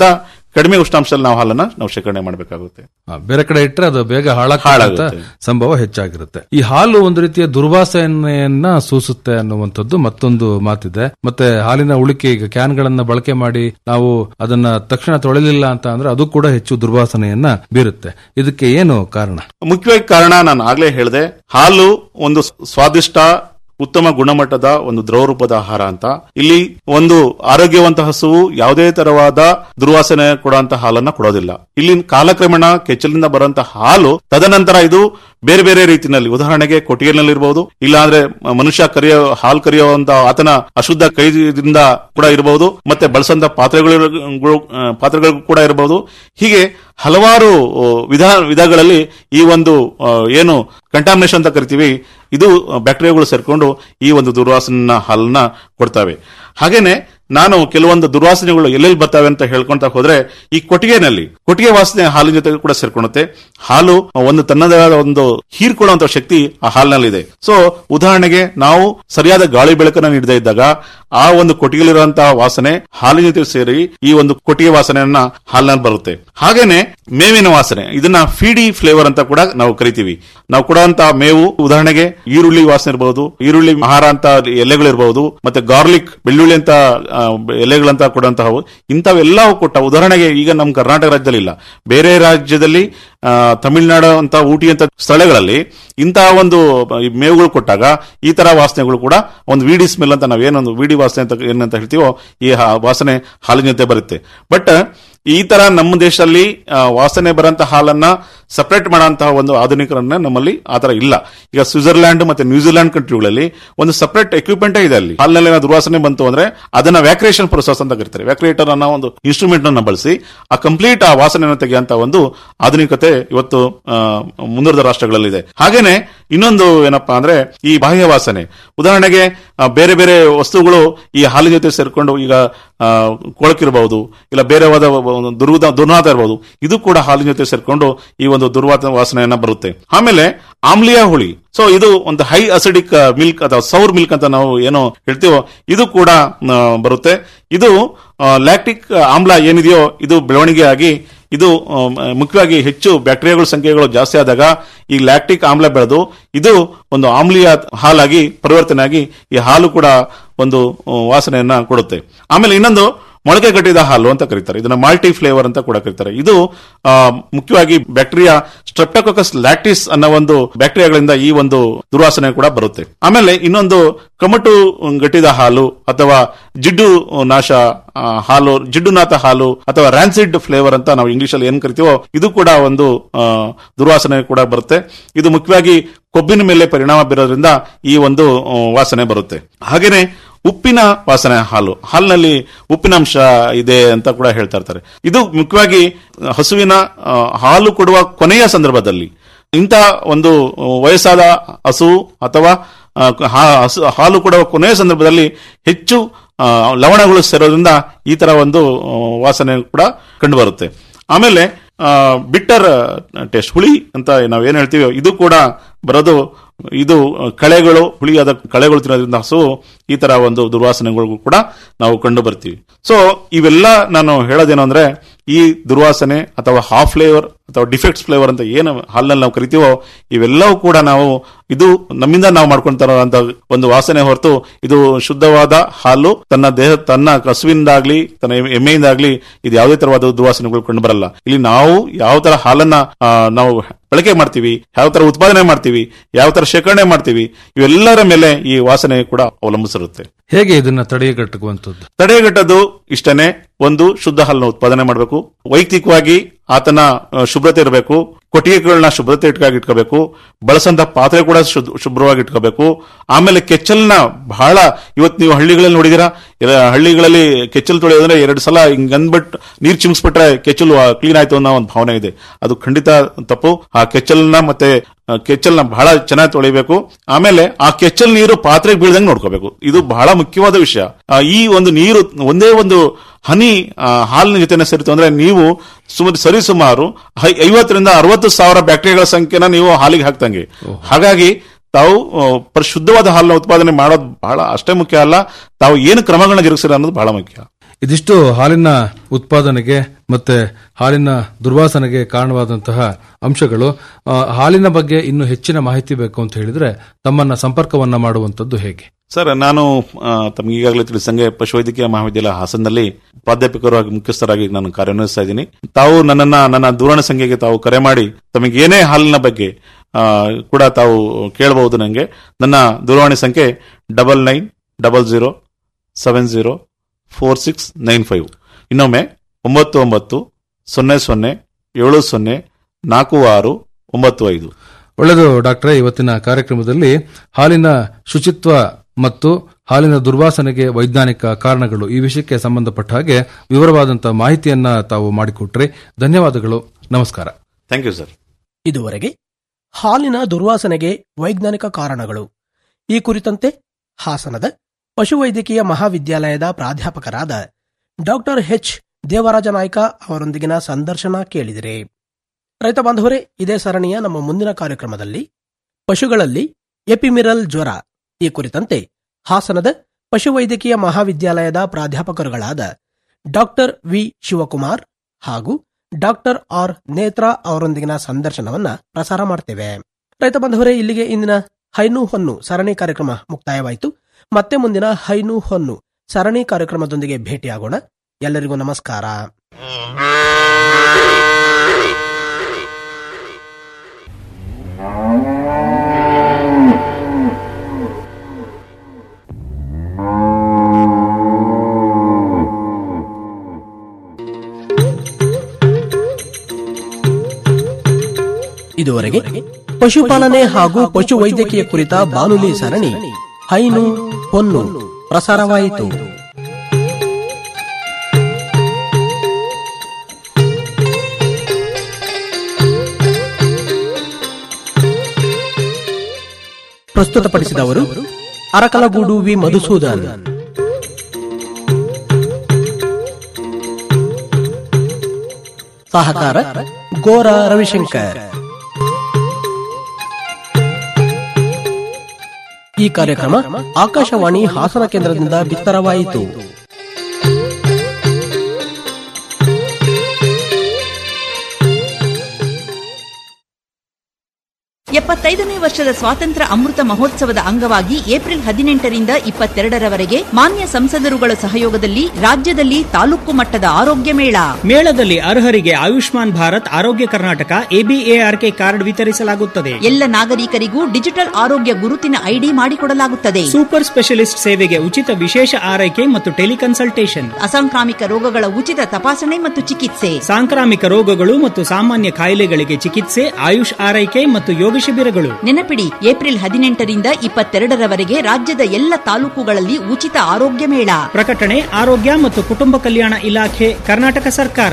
[SPEAKER 13] ಕಡಿಮೆ ಉಷ್ಣಾಂಶದಲ್ಲಿ ನಾವು ಹಾಲನ್ನ ನಾವು ಶೇಖರಣೆ ಮಾಡಬೇಕಾಗುತ್ತೆ
[SPEAKER 12] ಆ, ಬೇರೆ ಕಡೆ ಇಟ್ಟರೆ ಅದು ಬೇಗ ಹಾಳಾಗ್ತಂತ
[SPEAKER 13] ಹಾಳಾಗುತ್ತೆ.
[SPEAKER 12] ಸಂಭವ ಹೆಚ್ಚಾಗಿರುತ್ತೆ ಈ ಹಾಲು ಒಂದು ರೀತಿಯ ದುರ್ವಾಸನೆಯನ್ನ ಸೂಸುತ್ತೆ ಅನ್ನುವಂಥದ್ದು ಮತ್ತೊಂದು ಮಾತಿದೆ ಮತ್ತೆ ಹಾಲಿನ ಉಳಿಕೆ ಈಗ ಕ್ಯಾನ್ ಗಳನ್ನ ಬಳಕೆ ಮಾಡಿ ನಾವು ಅದನ್ನ ತಕ್ಷಣ ತೊಳೆಲಿಲ್ಲ ಅಂತ ಅಂದ್ರೆ ಅದು ಕೂಡ ಹೆಚ್ಚು ದುರ್ವಾಸನೆಯನ್ನ ಬೀರುತ್ತೆ ಇದಕ್ಕೆ ಏನು ಕಾರಣ
[SPEAKER 13] ಮುಖ್ಯವಾಗಿ ಕಾರಣ ನಾನು ಆಗ್ಲೇ ಹೇಳಿದೆ ಹಾಲು ಒಂದು ಸ್ವಾದಿಷ್ಟ ಉತ್ತಮ ಗುಣಮಟ್ಟದ ಒಂದು ದ್ರವ ರೂಪದ ಆಹಾರ ಅಂತ ಇಲ್ಲಿ ಒಂದು ಆರೋಗ್ಯವಂತ ಹಸುವು ಯಾವುದೇ ತರವಾದ ದುರ್ವಾಸನೆ ಕೊಡುವಂತ ಹಾಲನ್ನ ಕೊಡೋದಿಲ್ಲ ಇಲ್ಲಿ ಕಾಲಕ್ರಮೇಣ ಕೆಚ್ಚಲಿನಿಂದ ಬರುವಂತ ಹಾಲು ತದನಂತರ ಇದು ಬೇರೆ ಬೇರೆ ರೀತಿಯಲ್ಲಿ ಉದಾಹರಣೆಗೆ ಕೊಟ್ಟಿಗೆನಲ್ಲಿ ಇರಬಹುದು ಇಲ್ಲಾಂದ್ರೆ ಮನುಷ್ಯ ಕರಿಯೋ ಹಾಲು ಕರಿಯುವಂತ ಆತನ ಅಶುದ್ಧ ಕೈದಿಂದ ಕೂಡ ಇರಬಹುದು ಮತ್ತೆ ಬಳಸಂತ ಪಾತ್ರೆಗಳು ಆ, ಪಾತ್ರೆಗಳು ಕೂಡ ಇರಬಹುದು ಹೀಗೆ ಹಲವಾರು ಆ, ವಿಧ ವಿಧಗಳಲ್ಲಿ ಈ ಒಂದು ಆ, ಏನು ಕಂಟಾಮಿನೇಷನ್ ಅಂತ ಕರಿತೀವಿ ಇದು ಬ್ಯಾಕ್ಟೀರಿಯಾಗಳು ಸೇರ್ಕೊಂಡು ಈ ಒಂದು ದುರ್ವಾಸನ ಹಾಲನ್ನ ಕೊಡ್ತವೆ ಹಾಗೇನೆ ನಾನು ಕೆಲವೊಂದು ದುರ್ವಾಸನೆಗಳು ಎಲ್ಲೆಲ್ಲಿ ಬರ್ತವೆ ಅಂತ ಹೇಳ್ಕೊಂತ ಹೋದ್ರೆ ಈ ಕೊಟ್ಟಿಗೆನಲ್ಲಿ ಕೊಟ್ಟಿಗೆ ವಾಸನೆ ಹಾಲಿನ ಜೊತೆ ಕೂಡ ಸೇರ್ಕೊಳ್ಳುತ್ತೆ ಹಾಲು ಒಂದು ತನ್ನದೇ ಆದ ಒಂದು ಹೀರ್ಕೊಳ್ಳುವಂತ ಶಕ್ತಿ ಆ ಹಾಲಿನಲ್ಲಿದೆ ಸೊ ಉದಾಹರಣೆಗೆ ನಾವು ಸರಿಯಾದ ಗಾಳಿ ಬೆಳಕನ್ನು ನೀಡದೇ ಇದ್ದಾಗ ಆ ಒಂದು ಕೊಟ್ಟಿಗೆಲಿರುವಂತಹ ವಾಸನೆ ಹಾಲಿನ ಜೊತೆ ಸೇರಿ ಈ ಒಂದು ಕೊಟ್ಟಿಗೆ ವಾಸನೆಯನ್ನ ಹಾಲಿನಲ್ಲಿ ಬರುತ್ತೆ ಹಾಗೇನೆ ಮೇವಿನ ವಾಸನೆ ಇದನ್ನ ಫೀಡಿ ಫ್ಲೇವರ್ ಅಂತ ಕೂಡ ನಾವು ಕರಿತೀವಿ ನಾವು ಕೊಡುವಂತ ಮೇವು ಉದಾಹರಣೆಗೆ ಈರುಳ್ಳಿ ವಾಸನೆ ಇರಬಹುದು ಈರುಳ್ಳಿ ಆಹಾರ ಅಂತ ಎಲೆಗಳಿರಬಹುದು ಮತ್ತೆ ಗಾರ್ಲಿಕ್ ಬೆಳ್ಳುಳ್ಳಿ ಅಂತ ಆ, ಎಲೆಗಳಂತ ಕೊಡುವಂತಹವು ಇಂಥವೆಲ್ಲವೂ ಕೊಟ್ಟ ಉದಾಹರಣೆಗೆ ಈಗ ನಮ್ಮ ಕರ್ನಾಟಕ ರಾಜ್ಯದಲ್ಲಿ ಇಲ್ಲ ಬೇರೆ ರಾಜ್ಯದಲ್ಲಿ ಆ, ತಮಿಳುನಾಡು ಅಂತ ಊಟಿ ಅಂತ ಸ್ಥಳಗಳಲ್ಲಿ ಇಂತಹ ಒಂದು ಈ ಮೇವುಗಳು ಕೊಟ್ಟಾಗ ಈ ತರ ವಾಸನೆಗಳು ಕೂಡ ಒಂದು ವಿಡಿ ಸ್ಮೆಲ್ ಅಂತ ನಾವೇನೊಂದು ವಿಡಿ ವಾಸನೆ ಅಂತ ಏನಂತ ಹೇಳ್ತೀವೋ ಈ ಹಾ- ವಾಸನೆ ಹಾಲಿನ ಜೊತೆ ಬರುತ್ತೆ ಬಟ್ ಈ ತರ ನಮ್ಮ ದೇಶದಲ್ಲಿ ಆ, ವಾಸನೆ ಬರಂತ ಹಾಲನ್ನ ಸಪರೇಟ್ ಮಾಡುವಂತಹ ಒಂದು ಆಧುನಿಕರನ್ನ ನಮ್ಮಲ್ಲಿ ಆತರ ಇಲ್ಲ ಈಗ ಸ್ವಿಟ್ಜರ್ಲ್ಯಾಂಡ್ ಮತ್ತೆ ನ್ಯೂಜಿಲೆಂಡ್ ಕಂಟ್ರಿಗಳಲ್ಲಿ ಒಂದು ಸಪರೇಟ್ ಎಕ್ವಿಪ್ಮೆಂಟ್ ಇದೆ ಅಲ್ಲಿ ಹಾಲಿನಲ್ಲಿ ಏನಾದ್ರು ದುರ್ವಾಸನೆ ಬಂತು ಅಂದ್ರೆ ಅದನ್ನ ವ್ಯಾಕ್ರಿಯೇಷನ್ ಪ್ರೊಸೆಸ್ ಅಂತ ಕರೀತಾರೆ ವ್ಯಾಕ್ರಿಯೇಟರ್ ಅನ್ನೋ ಒಂದು ಇನ್ಸ್ಟ್ರೂಮೆಂಟ್ ಅನ್ನ ಬಳಸಿ ಆ ಕಂಪ್ಲೀಟ್ ಆ ವಾಸನೆಯನ್ನು ತೆಗೆಯುವಂತ ಒಂದು ಆಧುನಿಕತೆ ಇವತ್ತು ಆ, ಮುಂದುವರೆದ ರಾಷ್ಟ್ರಗಳಲ್ಲಿದೆ ಹಾಗೇನೆ ಇನ್ನೊಂದು ಏನಪ್ಪಾ ಅಂದ್ರೆ ಈ ಬಾಹ್ಯ ವಾಸನೆ ಉದಾಹರಣೆಗೆ ಆ, ಬೇರೆ ಬೇರೆ ವಸ್ತುಗಳು ಈ ಹಾಲಿನ ಜೊತೆ ಸೇರ್ಕೊಂಡು ಈಗ ಆ, ಕೊಳಕಿರಬಹುದು ಇಲ್ಲ ಬೇರೆ ದುರ್ವಾದ ದುರ್ನಾದ ಇರಬಹುದು ಇದು ಕೂಡ ಹಾಲಿನ ಜೊತೆ ಸೇರ್ಕೊಂಡು ಈ ಒಂದು ದುರ್ವಾದ ವಾಸನೆಯನ್ನ ಬರುತ್ತೆ ಆಮೇಲೆ ಆಮ್ಲಿಯ ಹುಳಿ ಸೊ ಇದು ಒಂದು ಹೈ ಅಸಿಡಿಕ್ ಮಿಲ್ಕ್ ಅಥವಾ ಸೌರ್ ಮಿಲ್ಕ್ ಅಂತ ನಾವು ಏನೋ ಹೇಳ್ತೀವೋ ಇದು ಕೂಡ ಆ, ಬರುತ್ತೆ ಇದು ಲ್ಯಾಕ್ಟಿಕ್ ಆಮ್ಲ ಏನಿದೆಯೋ ಇದು ಬೆಳವಣಿಗೆ ಆಗಿ ಇದು ಆ, ಮುಖ್ಯವಾಗಿ ಹೆಚ್ಚು ಬ್ಯಾಕ್ಟೀರಿಯಾಗಳ ಸಂಖ್ಯೆಗಳು ಜಾಸ್ತಿ ಆದಾಗ ಈ ಲ್ಯಾಕ್ಟಿಕ್ ಆಮ್ಲ ಬೆಳೆದು ಇದು ಒಂದು ಆಮ್ಲೀಯ ಹಾಲಾಗಿ ಪರಿವರ್ತನೆ ಆಗಿ ಈ ಹಾಲು ಕೂಡ ಒಂದು ಆ, ವಾಸನೆಯನ್ನ ಕೊಡುತ್ತೆ ಆಮೇಲೆ ಇನ್ನೊಂದು ಮೊಳಕೆ ಕಟ್ಟಿದ ಹಾಲು ಅಂತ ಕರೀತಾರೆ ಇದನ್ನ ಮಾಲ್ಟಿ ಫ್ಲೇವರ್ ಅಂತ ಕೂಡ ಕರೀತಾರೆ ಇದು ಆ, ಮುಖ್ಯವಾಗಿ ಬ್ಯಾಕ್ಟೀರಿಯಾ ಸ್ಟ್ರೆಪ್ಟೋಕೋಕಸ್ ಲ್ಯಾಕ್ಟಿಸ್ ಅನ್ನೋ ಒಂದು ಬ್ಯಾಕ್ಟೀರಿಯಾಗಳಿಂದ ಈ ಒಂದು ದುರ್ವಾಸನೆ ಕೂಡ ಬರುತ್ತೆ ಆಮೇಲೆ ಇನ್ನೊಂದು ಕಮಟು ಗಟ್ಟಿದ ಹಾಲು ಅಥವಾ ಜಿಡ್ಡು ನಾಶ ಆ, ಹಾಲು ಜಿಡ್ಡುನಾಥ ಹಾಲು ಅಥವಾ ರ್ಯಾನ್ಸಿಡ್ ಫ್ಲೇವರ್ ಅಂತ ನಾವು ಇಂಗ್ಲಿಷ್ ಅಲ್ಲಿ ಏನ್ ಕರಿತೀವೋ ಇದು ಕೂಡ ಒಂದು ಆ, ದುರ್ವಾಸನೆ ಕೂಡ ಬರುತ್ತೆ ಇದು ಮುಖ್ಯವಾಗಿ ಕೊಬ್ಬಿನ ಮೇಲೆ ಪರಿಣಾಮ ಬೀರೋದ್ರಿಂದ ಈ ಒಂದು ಆ, ವಾಸನೆ ಬರುತ್ತೆ ಹಾಗೇನೆ ಉಪ್ಪಿನ ವಾಸನೆ ಹಾಲು ಹಾಲಿನಲ್ಲಿ ಉಪ್ಪಿನಾಂಶ ಇದೆ ಅಂತ ಕೂಡ ಹೇಳ್ತಾ ಇರ್ತಾರೆ ಇದು ಮುಖ್ಯವಾಗಿ ಹಸುವಿನ ಆ, ಹಾಲು ಕೊಡುವ ಕೊನೆಯ ಸಂದರ್ಭದಲ್ಲಿ ಇಂಥ ಒಂದು ವಯಸ್ಸಾದ ಹಸು ಅಥವಾ ಆ, ಹಾ- ಹಸು ಹಾಲು ಕೊಡುವ ಕೊನೆಯ ಸಂದರ್ಭದಲ್ಲಿ ಹೆಚ್ಚು ಆ, ಲವಣಗಳು ಸೇರೋದ್ರಿಂದ ಈ ತರ ಒಂದು ಆ, ವಾಸನೆ ಕೂಡ ಕಂಡು ಬರುತ್ತೆ ಆಮೇಲೆ ಬಿಟ್ಟರ್ ಟೇಸ್ಟ್ ಹುಳಿ ಅಂತ ನಾವೇನ್ ಹೇಳ್ತೀವಿ ಇದು ಕೂಡ ಬರೋದು ಇದು ಕಳೆಗಳು ಹುಳಿಯಾದ ಕಳೆಗಳು ತಿನ್ನೋದ್ರಿಂದ ಹಸು ಈ ತರ ಒಂದು ದುರ್ವಾಸನೆಗಳಿಗೂ ಕೂಡ ನಾವು ಕಂಡು ಬರ್ತೀವಿ ಸೊ ಇವೆಲ್ಲ ನಾನು ಹೇಳೋದೇನು ಅಂದ್ರೆ ಈ ದುರ್ವಾಸನೆ ಅಥವಾ ಹಾಫ್ ಫ್ಲೇವರ್ ಅಥವಾ ಡಿಫೆಕ್ಟ್ಸ್ ಫ್ಲೇವರ್ ಅಂತ ಏನು ಹಾಲಿನಲ್ಲಿ ನಾವು ಕರಿತೀವೋ ಇವೆಲ್ಲವೂ ಕೂಡ ನಾವು ಇದು ನಮ್ಮಿಂದ ನಾವು ಮಾಡ್ಕೊಂತಾರಂತ ಒಂದು ವಾಸನೆ ಹೊರತು ಇದು ಶುದ್ಧವಾದ ಹಾಲು ತನ್ನ ದೇಹ ತನ್ನ ಕಸುವಿಂದಾಗ್ಲಿ ತನ್ನ ಎಮ್ಮೆ- ಎಮ್ಮೆಯಿಂದಾಗ್ಲಿ ಇದು ಯಾವುದೇ ತರವಾದ ದುರ್ವಾಸನೆಗಳು ಕಂಡು ಬರಲ್ಲ ಇಲ್ಲಿ ನಾವು ಯಾವ ತರ ಹಾಲನ್ನ ಆ, ನಾವು ಬಳಕೆ ಮಾಡ್ತೀವಿ ಯಾವ ತರ ಉತ್ಪಾದನೆ ಮಾಡ್ತೀವಿ ಯಾವ ತರ ಶೇಖರಣೆ ಮಾಡ್ತೀವಿ ಇವೆಲ್ಲರ ಮೇಲೆ ಈ ವಾಸನೆ ಕೂಡ ಅವಲಂಬಿಸಿರುತ್ತೆ
[SPEAKER 12] ಹೇಗೆ ಇದನ್ನ ತಡೆಗಟ್ಟುವಂಥದ್ದು
[SPEAKER 13] ತಡೆಗಟ್ಟೋದು ಇಷ್ಟನೇ ಒಂದು ಶುದ್ಧ ಹಾಲನ್ನು ಉತ್ಪಾದನೆ ಮಾಡಬೇಕು ವೈಯಕ್ತಿಕವಾಗಿ ಆತನ ಆ, ಶುಭ್ರತೆ ಇರಬೇಕು ಕೊಟ್ಟಿಗೆಗಳನ್ನ ಶುಭ್ರತೆ ಇಟ್ಕಾಗಿ ಇಟ್ಕೋಬೇಕು ಬಳಸಂತ ಪಾತ್ರೆ ಕೂಡ ಶುದ್- ಶುಭ್ರವಾಗಿ ಇಟ್ಕೋಬೇಕು ಆಮೇಲೆ ಕೆಚ್ಚಲ್ನ ಬಹಳ ಇವತ್ತು ನೀವು ಹಳ್ಳಿಗಳಲ್ಲಿ ನೋಡಿದಿರಾ ಇರ- ಹಳ್ಳಿಗಳಲ್ಲಿ ಕೆಚ್ಚಲು ತೊಳೆಯೋದ್ರೆ ಎರಡು ಸಲ ಹಿಂಗ್ ಅಂದ್ಬಿಟ್ಟು ನೀರ್ ಚಿಮ್ಸ್ಬಿಟ್ರೆ ಕೆಚ್ಚಲು ಕ್ಲೀನ್ ಆಯ್ತು ಅನ್ನೋ ಒಂದು ಭಾವನೆ ಇದೆ ಅದು ಖಂಡಿತ ತಪ್ಪು ಆ ಕೆಚ್ಚಲ್ನ ಮತ್ತೆ ಆ, ಕೆಚ್ಚಲ್ನ ಬಹಳ ಚೆನ್ನಾಗಿ ತೊಳಿಬೇಕು ಆಮೇಲೆ ಆ ಕೆಚ್ಚಲ್ ನೀರು ಪಾತ್ರೆಗೆ ಬೀಳ್ದಂಗೆ ನೋಡ್ಕೋಬೇಕು ಇದು ಬಹಳ ಮುಖ್ಯವಾದ ವಿಷಯ ಆ, ಈ ಒಂದು ನೀರು ಒಂದೇ ಒಂದು ಹನಿ ಆ, ಹಾಲಿನ ಜೊತೆ ಸೇರಿತು ಅಂದ್ರೆ ನೀವು ಸುಮಾರು ಸರಿಸುಮಾರು ಐ- ಐವತ್ತರಿಂದ ಅರವತ್ತು ಸಾವಿರ ಬ್ಯಾಕ್ಟೀರಿಯಾಗಳ ಸಂಖ್ಯೆನ ನೀವು ಹಾಲಿಗೆ ಹಾಕ್ತಂಗೆ ಹಾಗಾಗಿ ತಾವು ಆ, ಪರಿಶುದ್ಧವಾದ ಹಾಲನ್ನ ಉತ್ಪಾದನೆ ಮಾಡೋದು ಬಹಳ ಅಷ್ಟೇ ಮುಖ್ಯ ಅಲ್ಲ ತಾವು ಏನು ಕ್ರಮಗಳನ್ನ ಜರುಗಿಸಿರ ಅನ್ನೋದು ಬಹಳ ಮುಖ್ಯ
[SPEAKER 12] ಇದಿಷ್ಟು ಹಾಲಿನ ಉತ್ಪಾದನೆಗೆ ಮತ್ತೆ ಹಾಲಿನ ದುರ್ವಾಸನೆಗೆ ಕಾರಣವಾದಂತಹ ಅಂಶಗಳು ಆ, ಹಾಲಿನ ಬಗ್ಗೆ ಇನ್ನು ಹೆಚ್ಚಿನ ಮಾಹಿತಿ ಬೇಕು ಅಂತ ಹೇಳಿದ್ರೆ ತಮ್ಮನ್ನ ಸಂಪರ್ಕವನ್ನ ಮಾಡುವಂತದ್ದು ಹೇಗೆ
[SPEAKER 13] ಸರ್ ನಾನು ಆ, ತಮಗೆ ಈಗಾಗಲೇ ತಿಳಿಸಂಗೆ ಪಶುವೈದ್ಯಕೀಯ ಮಹಾವಿದ್ಯಾಲಯ ಹಾಸನದಲ್ಲಿ ಪ್ರಾಧ್ಯಾಪಕರಾಗಿ ಮುಖ್ಯಸ್ಥರಾಗಿ ನಾನು ಕಾರ್ಯನಿರ್ವಹಿಸ್ತಾ ಇದ್ದೀನಿ ತಾವು ನನ್ನನ್ನ ನನ್ನ ದೂರವಾಣಿ ಸಂಖ್ಯೆಗೆ ತಾವು ಕರೆ ಮಾಡಿ ತಮಗೆ ಏನೇ ಹಾಲಿನ ಬಗ್ಗೆ ಆ, ಕೂಡ ತಾವು ಕೇಳಬಹುದು ನನಗೆ ನನ್ನ ದೂರವಾಣಿ ಸಂಖ್ಯೆ double nine double zero seven zero four six nine five ಇನ್ನೊಮ್ಮೆ ಒಂಬತ್ತು ಒಂಬತ್ತು ಸೊನ್ನೆ ಸೊನ್ನೆ ಏಳು ಸೊನ್ನೆ ನಾಲ್ಕು ಆರು ಒಂಬತ್ತು ಐದು
[SPEAKER 12] ಒಳ್ಳೆಯದು ಡಾಕ್ಟ್ರೆ ಇವತ್ತಿನ ಕಾರ್ಯಕ್ರಮದಲ್ಲಿ ಹಾಲಿನ ಶುಚಿತ್ವ ಮತ್ತು ಹಾಲಿನ ದುರ್ವಾಸನೆಗೆ ವೈಜ್ಞಾನಿಕ ಕಾರಣಗಳು ಈ ವಿಷಯಕ್ಕೆ ಸಂಬಂಧಪಟ್ಟ ಹಾಗೆ ವಿವರವಾದಂತಹ ಮಾಹಿತಿಯನ್ನ ತಾವು ಮಾಡಿಕೊಟ್ರಿ ಧನ್ಯವಾದಗಳು ನಮಸ್ಕಾರ
[SPEAKER 13] ಥ್ಯಾಂಕ್ ಯು ಸರ್
[SPEAKER 11] ಇದುವರೆಗೆ ಹಾಲಿನ ದುರ್ವಾಸನೆಗೆ ವೈಜ್ಞಾನಿಕ ಕಾರಣಗಳು ಈ ಕುರಿತಂತೆ ಹಾಸನದ ಪಶುವೈದ್ಯಕೀಯ ಮಹಾವಿದ್ಯಾಲಯದ ಪ್ರಾಧ್ಯಾಪಕರಾದ ಡಾಕ್ಟರ್ ಎಚ್ ದೇವರಾಜ ನಾಯ್ಕ ಅವರೊಂದಿಗಿನ ಸಂದರ್ಶನ ಕೇಳಿದಿರಿ ರೈತ ಬಾಂಧವರೇ ಇದೇ ಸರಣಿಯ ನಮ್ಮ ಮುಂದಿನ ಕಾರ್ಯಕ್ರಮದಲ್ಲಿ ಪಶುಗಳಲ್ಲಿ ಎಪಿಮಿರಲ್ ಜ್ವರ ಈ ಕುರಿತಂತೆ ಹಾಸನದ ಪಶುವೈದ್ಯಕೀಯ ಮಹಾವಿದ್ಯಾಲಯದ ಪ್ರಾಧ್ಯಾಪಕರುಗಳಾದ ಡಾಕ್ಟರ್ ವಿ ಶಿವಕುಮಾರ್ ಹಾಗೂ ಡಾಕ್ಟರ್ ಆರ್ ನೇತ್ರಾ ಅವರೊಂದಿಗಿನ ಸಂದರ್ಶನವನ್ನ ಪ್ರಸಾರ ಮಾಡ್ತೇವೆ ರೈತ ಬಾಂಧವರೇ ಇಲ್ಲಿಗೆ ಇಂದಿನ ಹೈನು ಹೊನ್ನು ಸರಣಿ ಕಾರ್ಯಕ್ರಮ ಮುಕ್ತಾಯವಾಯಿತು ಮತ್ತೆ ಮುಂದಿನ ಹೈನು ಹೊನ್ನು ಸರಣಿ ಕಾರ್ಯಕ್ರಮದೊಂದಿಗೆ ಭೇಟಿಯಾಗೋಣ ಎಲ್ಲರಿಗೂ ನಮಸ್ಕಾರ ಇದುವರೆಗೆ ಪಶುಪಾಲನೆ ಹಾಗೂ ಪಶುವೈದ್ಯಕೀಯ ಕುರಿತ ಬಾನುಲಿ ಸರಣಿ ಹೈನು ಹೊನ್ನು ಪ್ರಸಾರವಾಯಿತು ಪ್ರಸ್ತುತಪಡಿಸಿದವರು ಅರಕಲಗೂಡು ವಿ ಮಧುಸೂದನ್ ಸಹಕಾರ ಗೋರ ರವಿಶಂಕರ್ ಈ ಕಾರ್ಯಕ್ರಮ ಆಕಾಶವಾಣಿ ಹಾಸನ ಕೇಂದ್ರದಿಂದ ಬಿತ್ತರವಾಯಿತು
[SPEAKER 14] ಎಪ್ಪತ್ತೈದನೇ ವರ್ಷದ ಸ್ವಾತಂತ್ರ್ಯ ಅಮೃತ ಮಹೋತ್ಸವದ ಅಂಗವಾಗಿ ಏಪ್ರಿಲ್ ಹದಿನೆಂಟರಿಂದ ಇಪ್ಪತ್ತೆರಡರವರೆಗೆ ಮಾನ್ಯ ಸಂಸದರುಗಳ ಸಹಯೋಗದಲ್ಲಿ ರಾಜ್ಯದಲ್ಲಿ ತಾಲೂಕು ಮಟ್ಟದ ಆರೋಗ್ಯ ಮೇಳ
[SPEAKER 15] ಮೇಳದಲ್ಲಿ ಅರ್ಹರಿಗೆ ಆಯುಷ್ಮಾನ್ ಭಾರತ್ ಆರೋಗ್ಯ ಕರ್ನಾಟಕ ಎಬಿಎಆರ್ಕೆ ಕಾರ್ಡ್ ವಿತರಿಸಲಾಗುತ್ತದೆ
[SPEAKER 14] ಎಲ್ಲ ನಾಗರಿಕರಿಗೂ ಡಿಜಿಟಲ್ ಆರೋಗ್ಯ ಗುರುತಿನ ಐಡಿ ಮಾಡಿಕೊಡಲಾಗುತ್ತದೆ
[SPEAKER 15] ಸೂಪರ್ ಸ್ಪೆಷಲಿಸ್ಟ್ ಸೇವೆಗೆ ಉಚಿತ ವಿಶೇಷ ಆರೈಕೆ ಮತ್ತು ಟೆಲಿಕನ್ಸಲ್ಟೇಷನ್
[SPEAKER 14] ಅಸಾಂಕ್ರಾಮಿಕ ರೋಗಗಳ ಉಚಿತ ತಪಾಸಣೆ ಮತ್ತು ಚಿಕಿತ್ಸೆ
[SPEAKER 15] ಸಾಂಕ್ರಾಮಿಕ ರೋಗಗಳು ಮತ್ತು ಸಾಮಾನ್ಯ ಕಾಯಿಲೆಗಳಿಗೆ ಚಿಕಿತ್ಸೆ ಆಯುಷ್ ಆರೈಕೆ ಮತ್ತು ಯೋಗ ಶಿಬಿರಗಳು
[SPEAKER 14] ನೆನಪಿಡಿ ಏಪ್ರಿಲ್ ಹದಿನೆಂಟರಿಂದ ಇಪ್ಪತ್ತೆರಡರವರೆಗೆ ರಾಜ್ಯದ ಎಲ್ಲ ತಾಲೂಕುಗಳಲ್ಲಿ ಉಚಿತ ಆರೋಗ್ಯ ಮೇಳ
[SPEAKER 15] ಪ್ರಕಟಣೆ ಆರೋಗ್ಯ ಮತ್ತು ಕುಟುಂಬ ಕಲ್ಯಾಣ ಇಲಾಖೆ ಕರ್ನಾಟಕ ಸರ್ಕಾರ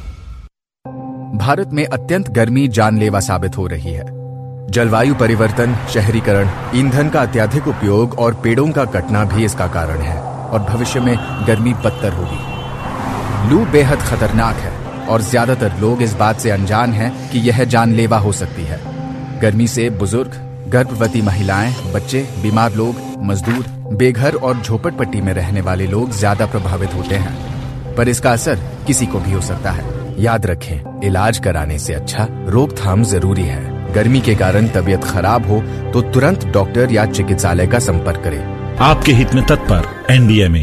[SPEAKER 16] भारत में अत्यंत गर्मी जानलेवा साबित हो रही है जलवायु परिवर्तन शहरीकरण ईंधन का अत्याधिक उपयोग और पेड़ों का कटना भी इसका कारण है और भविष्य में गर्मी बदतर होगी लू बेहद खतरनाक है और ज्यादातर लोग इस बात से अनजान हैं कि यह जानलेवा हो सकती है गर्मी से बुजुर्ग गर्भवती महिलाएं बच्चे बीमार लोग मजदूर बेघर और झोपड़पट्टी में रहने वाले लोग ज्यादा प्रभावित होते हैं पर इसका असर किसी को भी हो सकता है याद रखें इलाज कराने से अच्छा रोकथाम जरूरी है गर्मी के कारण तबीयत खराब हो तो तुरंत डॉक्टर या चिकित्सालय का संपर्क करें
[SPEAKER 17] आपके हित में तत्पर एनडीएमए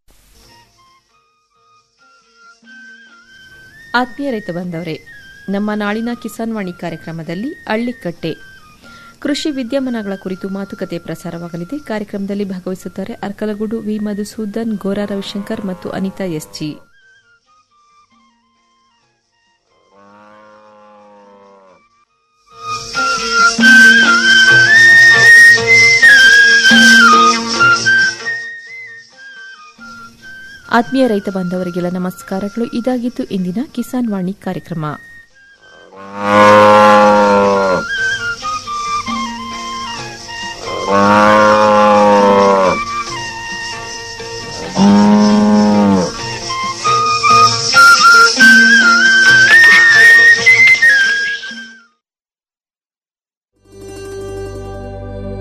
[SPEAKER 1] ಆತ್ಮೀಯ ರೈತ ಬಂದವರೇ ನಮ್ಮ ನಾಳಿನ ಕಿಸಾನ್ ವಾಣಿ ಕಾರ್ಯಕ್ರಮದಲ್ಲಿ ಹಳ್ಳಿಕಟ್ಟೆ ಕೃಷಿ ವಿದ್ಯಮಾನಗಳ ಕುರಿತು ಮಾತುಕತೆ ಪ್ರಸಾರವಾಗಲಿದೆ ಕಾರ್ಯಕ್ರಮದಲ್ಲಿ ಭಾಗವಹಿಸುತ್ತಾರೆ ಅರ್ಕಲಗೂಡು ವಿ ಮಧುಸೂದನ್ ಗೋರಾ ರವಿಶಂಕರ್ ಮತ್ತು ಅನಿತಾ ಎಸ್ಜಿ ಆತ್ಮೀಯ ರೈತ ಬಾಂಧವರಿಗೆಲ್ಲ ನಮಸ್ಕಾರಗಳು ಇದಾಗಿತ್ತು ಇಂದಿನ ಕಿಸಾನ್ ವಾಣಿ ಕಾರ್ಯಕ್ರಮ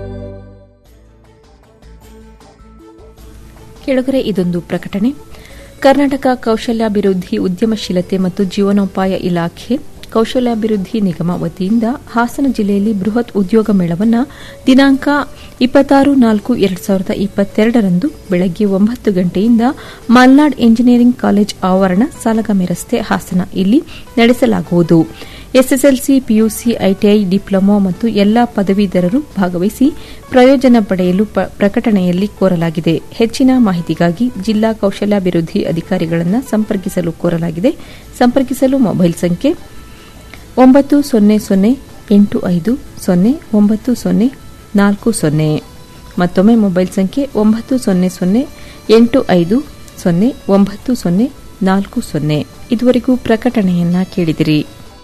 [SPEAKER 1] ಕೆಳಗರೆ ಇದೊಂದು ಪ್ರಕಟಣೆ ಕರ್ನಾಟಕ ಕೌಶಲ್ಯಾಭಿವೃದ್ಧಿ ಉದ್ಯಮಶೀಲತೆ ಮತ್ತು ಜೀವನೋಪಾಯ ಇಲಾಖೆ ಕೌಶಲ್ಯಾಭಿವೃದ್ಧಿ ನಿಗಮ ವತಿಯಿಂದ ಹಾಸನ ಜಿಲ್ಲೆಯಲ್ಲಿ ಬೃಹತ್ ಉದ್ಯೋಗ ಮೇಳವನ್ನು ದಿನಾಂಕ ಇಪ್ಪತ್ತಾರು ನಾಲ್ಕು ಎರಡು ಸಾವಿರದ ಇಪ್ಪತ್ತೆರಡರಂದು ಬೆಳಗ್ಗೆ ಒಂಬತ್ತು ಗಂಟೆಯಿಂದ ಮಲ್ನಾಡ್ ಇಂಜಿನಿಯರಿಂಗ್ ಕಾಲೇಜ್ ಆವರಣ ಸಾಲಗಾಮೆ ರಸ್ತೆ ಹಾಸನ ಇಲ್ಲಿ ನಡೆಸಲಾಗುವುದು ಎಸ್ಎಸ್ಎಲ್ಸಿ ಪಿಯುಸಿ ಐಟಿಐ ಡಿಪ್ಲೊಮೊ ಮತ್ತು ಎಲ್ಲಾ ಪದವೀಧರರು ಭಾಗವಹಿಸಿ ಪ್ರಯೋಜನ ಪಡೆಯಲು ಪ್ರಕಟಣೆಯಲ್ಲಿ ಕೋರಲಾಗಿದೆ ಹೆಚ್ಚಿನ ಮಾಹಿತಿಗಾಗಿ ಜಿಲ್ಲಾ ಕೌಶಲ್ಯಾಭಿವೃದ್ಧಿ ಅಧಿಕಾರಿಗಳನ್ನು ಸಂಪರ್ಕಿಸಲು ಕೋರಲಾಗಿದೆ ಸಂಪರ್ಕಿಸಲು ಮೊಬೈಲ್ ಸಂಖ್ಯೆ ಒಂಬತ್ತು ಸೊನ್ನೆ ಸೊನ್ನೆ ಎಂಟು ಐದು ಸೊನ್ನೆ ಒಂಬತ್ತು ಸೊನ್ನೆ ನಾಲ್ಕು ಸೊನ್ನೆ ಮತ್ತೊಮ್ಮೆ ಮೊಬೈಲ್ ಸಂಖ್ಯೆ ಒಂಬತ್ತು ಸೊನ್ನೆ ಸೊನ್ನೆ ಎಂಟು ಐದು ಸೊನ್ನೆ ಒಂಬತ್ತು ಸೊನ್ನೆ ನಾಲ್ಕು ಸೊನ್ನೆ ಇದುವರೆಗೂ ಪ್ರಕಟಣೆಯನ್ನ ಕೇಳಿದಿರಿ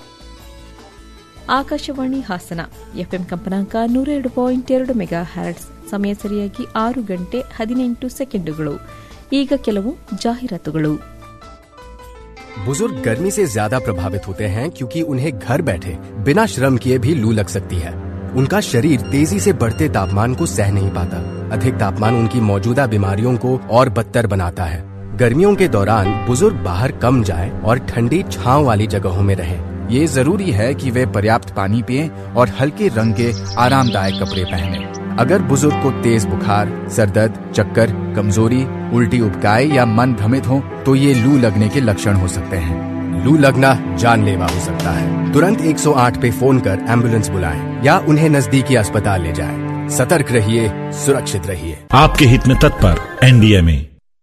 [SPEAKER 1] ಆಕಾಶವಾಣಿ ಹಾಸನ ಎಫ್ಎಂ ಕಂಪನಾಂಕ ನೂರ ಎರಡು ಪಾಯಿಂಟ್ ಎರಡು ಮೆಗಾ ಹ್ಯಾಟ್ಸ್ ಸಮಯ ಸರಿಯಾಗಿ ಆರು ಗಂಟೆ ಹದಿನೆಂಟು ಸೆಕೆಂಡುಗಳು ಈಗ ಕೆಲವು ಜಾಹೀರಾತುಗಳು
[SPEAKER 16] बुजुर्ग गर्मी से ज्यादा प्रभावित होते हैं क्योंकि उन्हें घर बैठे बिना श्रम किए भी लू लग सकती है उनका शरीर तेजी से बढ़ते तापमान को सह नहीं पाता अधिक तापमान उनकी मौजूदा बीमारियों को और बदतर बनाता है गर्मियों के दौरान बुजुर्ग बाहर कम जाएं और ठंडी छांव वाली जगहों में रहें।
[SPEAKER 18] ये जरूरी है कि वे पर्याप्त पानी पिएं और हल्के रंग के आरामदायक कपड़े पहनें।
[SPEAKER 16] अगर बुजुर्ग को तेज बुखार सरदर्द चक्कर कमजोरी उल्टी उबकाई या मन भ्रमित हो तो ये लू लगने के लक्षण हो सकते हैं लू लगना जानलेवा हो सकता है तुरंत 108 पे फोन कर एम्बुलेंस बुलाएं या उन्हें नजदीकी अस्पताल ले जाएं। सतर्क रहिए सुरक्षित रहिए
[SPEAKER 17] आपके हित में तत्पर एनडीएमए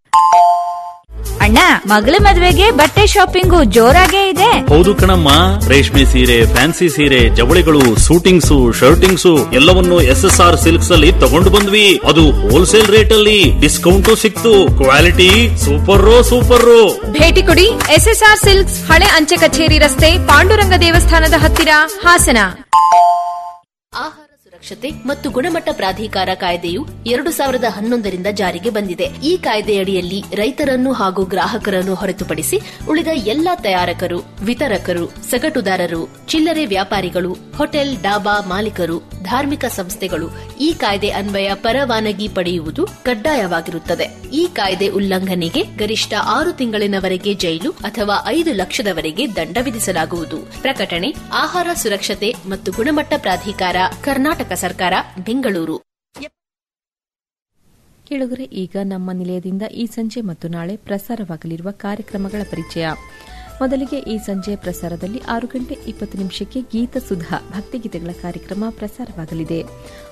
[SPEAKER 19] ಅಣ್ಣ ಮಗಳ ಮದ್ವೆಗೆ ಬಟ್ಟೆ ಶಾಪಿಂಗು ಜೋರಾಗೇ ಇದೆ
[SPEAKER 20] ಹೌದು ಕಣಮ್ಮ ರೇಷ್ಮೆ ಸೀರೆ ಫ್ಯಾನ್ಸಿ ಸೀರೆ ಜವಳಿಗಳು ಸೂಟಿಂಗ್ಸು ಶರ್ಟಿಂಗ್ಸು ಎಲ್ಲವನ್ನು ಎಸ್ ಎಸ್ ಆರ್ ಸಿಲ್ಕ್ಸ್ ಅಲ್ಲಿ ತಗೊಂಡು ಬಂದ್ವಿ ಅದು ಹೋಲ್ಸೇಲ್ ರೇಟ್ ಅಲ್ಲಿ ಡಿಸ್ಕೌಂಟು ಸಿಕ್ತು ಕ್ವಾಲಿಟಿ ಸೂಪರ್ ಸೂಪರ್
[SPEAKER 21] ಭೇಟಿ ಕೊಡಿ ಎಸ್ಎಸ್ಆರ್ ಸಿಲ್ಕ್ಸ್ ಹಳೆ ಅಂಚೆ ಕಚೇರಿ ರಸ್ತೆ ಪಾಂಡುರಂಗ ದೇವಸ್ಥಾನದ ಹತ್ತಿರ ಹಾಸನ
[SPEAKER 22] ಆಹಾರ ಸುರಕ್ಷತೆ ಮತ್ತು ಗುಣಮಟ್ಟ ಪ್ರಾಧಿಕಾರ ಕಾಯ್ದೆಯು ಎರಡು ಸಾವಿರದ ಹನ್ನೊಂದರಿಂದ ಜಾರಿಗೆ ಬಂದಿದೆ ಈ ಕಾಯ್ದೆಯಡಿಯಲ್ಲಿ ರೈತರನ್ನು ಹಾಗೂ ಗ್ರಾಹಕರನ್ನು ಹೊರತುಪಡಿಸಿ ಉಳಿದ ಎಲ್ಲಾ ತಯಾರಕರು ವಿತರಕರು ಸಗಟುದಾರರು ಚಿಲ್ಲರೆ ವ್ಯಾಪಾರಿಗಳು ಹೋಟೆಲ್ ಡಾಬಾ ಮಾಲೀಕರು ಧಾರ್ಮಿಕ ಸಂಸ್ಥೆಗಳು ಈ ಕಾಯ್ದೆ ಅನ್ವಯ ಪರವಾನಗಿ ಪಡೆಯುವುದು ಕಡ್ಡಾಯವಾಗಿರುತ್ತದೆ ಈ ಕಾಯ್ದೆ ಉಲ್ಲಂಘನೆಗೆ ಗರಿಷ್ಠ ಆರು ತಿಂಗಳಿನವರೆಗೆ ಜೈಲು ಅಥವಾ ಐದು ಲಕ್ಷದವರೆಗೆ ದಂಡ ವಿಧಿಸಲಾಗುವುದು ಪ್ರಕಟಣೆ ಆಹಾರ ಸುರಕ್ಷತೆ ಮತ್ತು ಗುಣಮಟ್ಟ ಪ್ರಾಧಿಕಾರ ಕರ್ನಾಟಕ ಸರ್ಕಾರ ಬೆಂಗಳೂರು
[SPEAKER 1] ಕೇಳುಗರೆ ಈಗ ನಮ್ಮ ನಿಲಯದಿಂದ ಈ ಸಂಜೆ ಮತ್ತು ನಾಳೆ ಪ್ರಸಾರವಾಗಲಿರುವ ಕಾರ್ಯಕ್ರಮಗಳ ಪರಿಚಯ ಮೊದಲಿಗೆ ಈ ಸಂಜೆ ಪ್ರಸಾರದಲ್ಲಿ ಆರು ಗಂಟೆ ಇಪ್ಪತ್ತು ನಿಮಿಷಕ್ಕೆ ಗೀತ ಸುಧಾ ಭಕ್ತಿಗೀತೆಗಳ ಕಾರ್ಯಕ್ರಮ ಪ್ರಸಾರವಾಗಲಿದೆ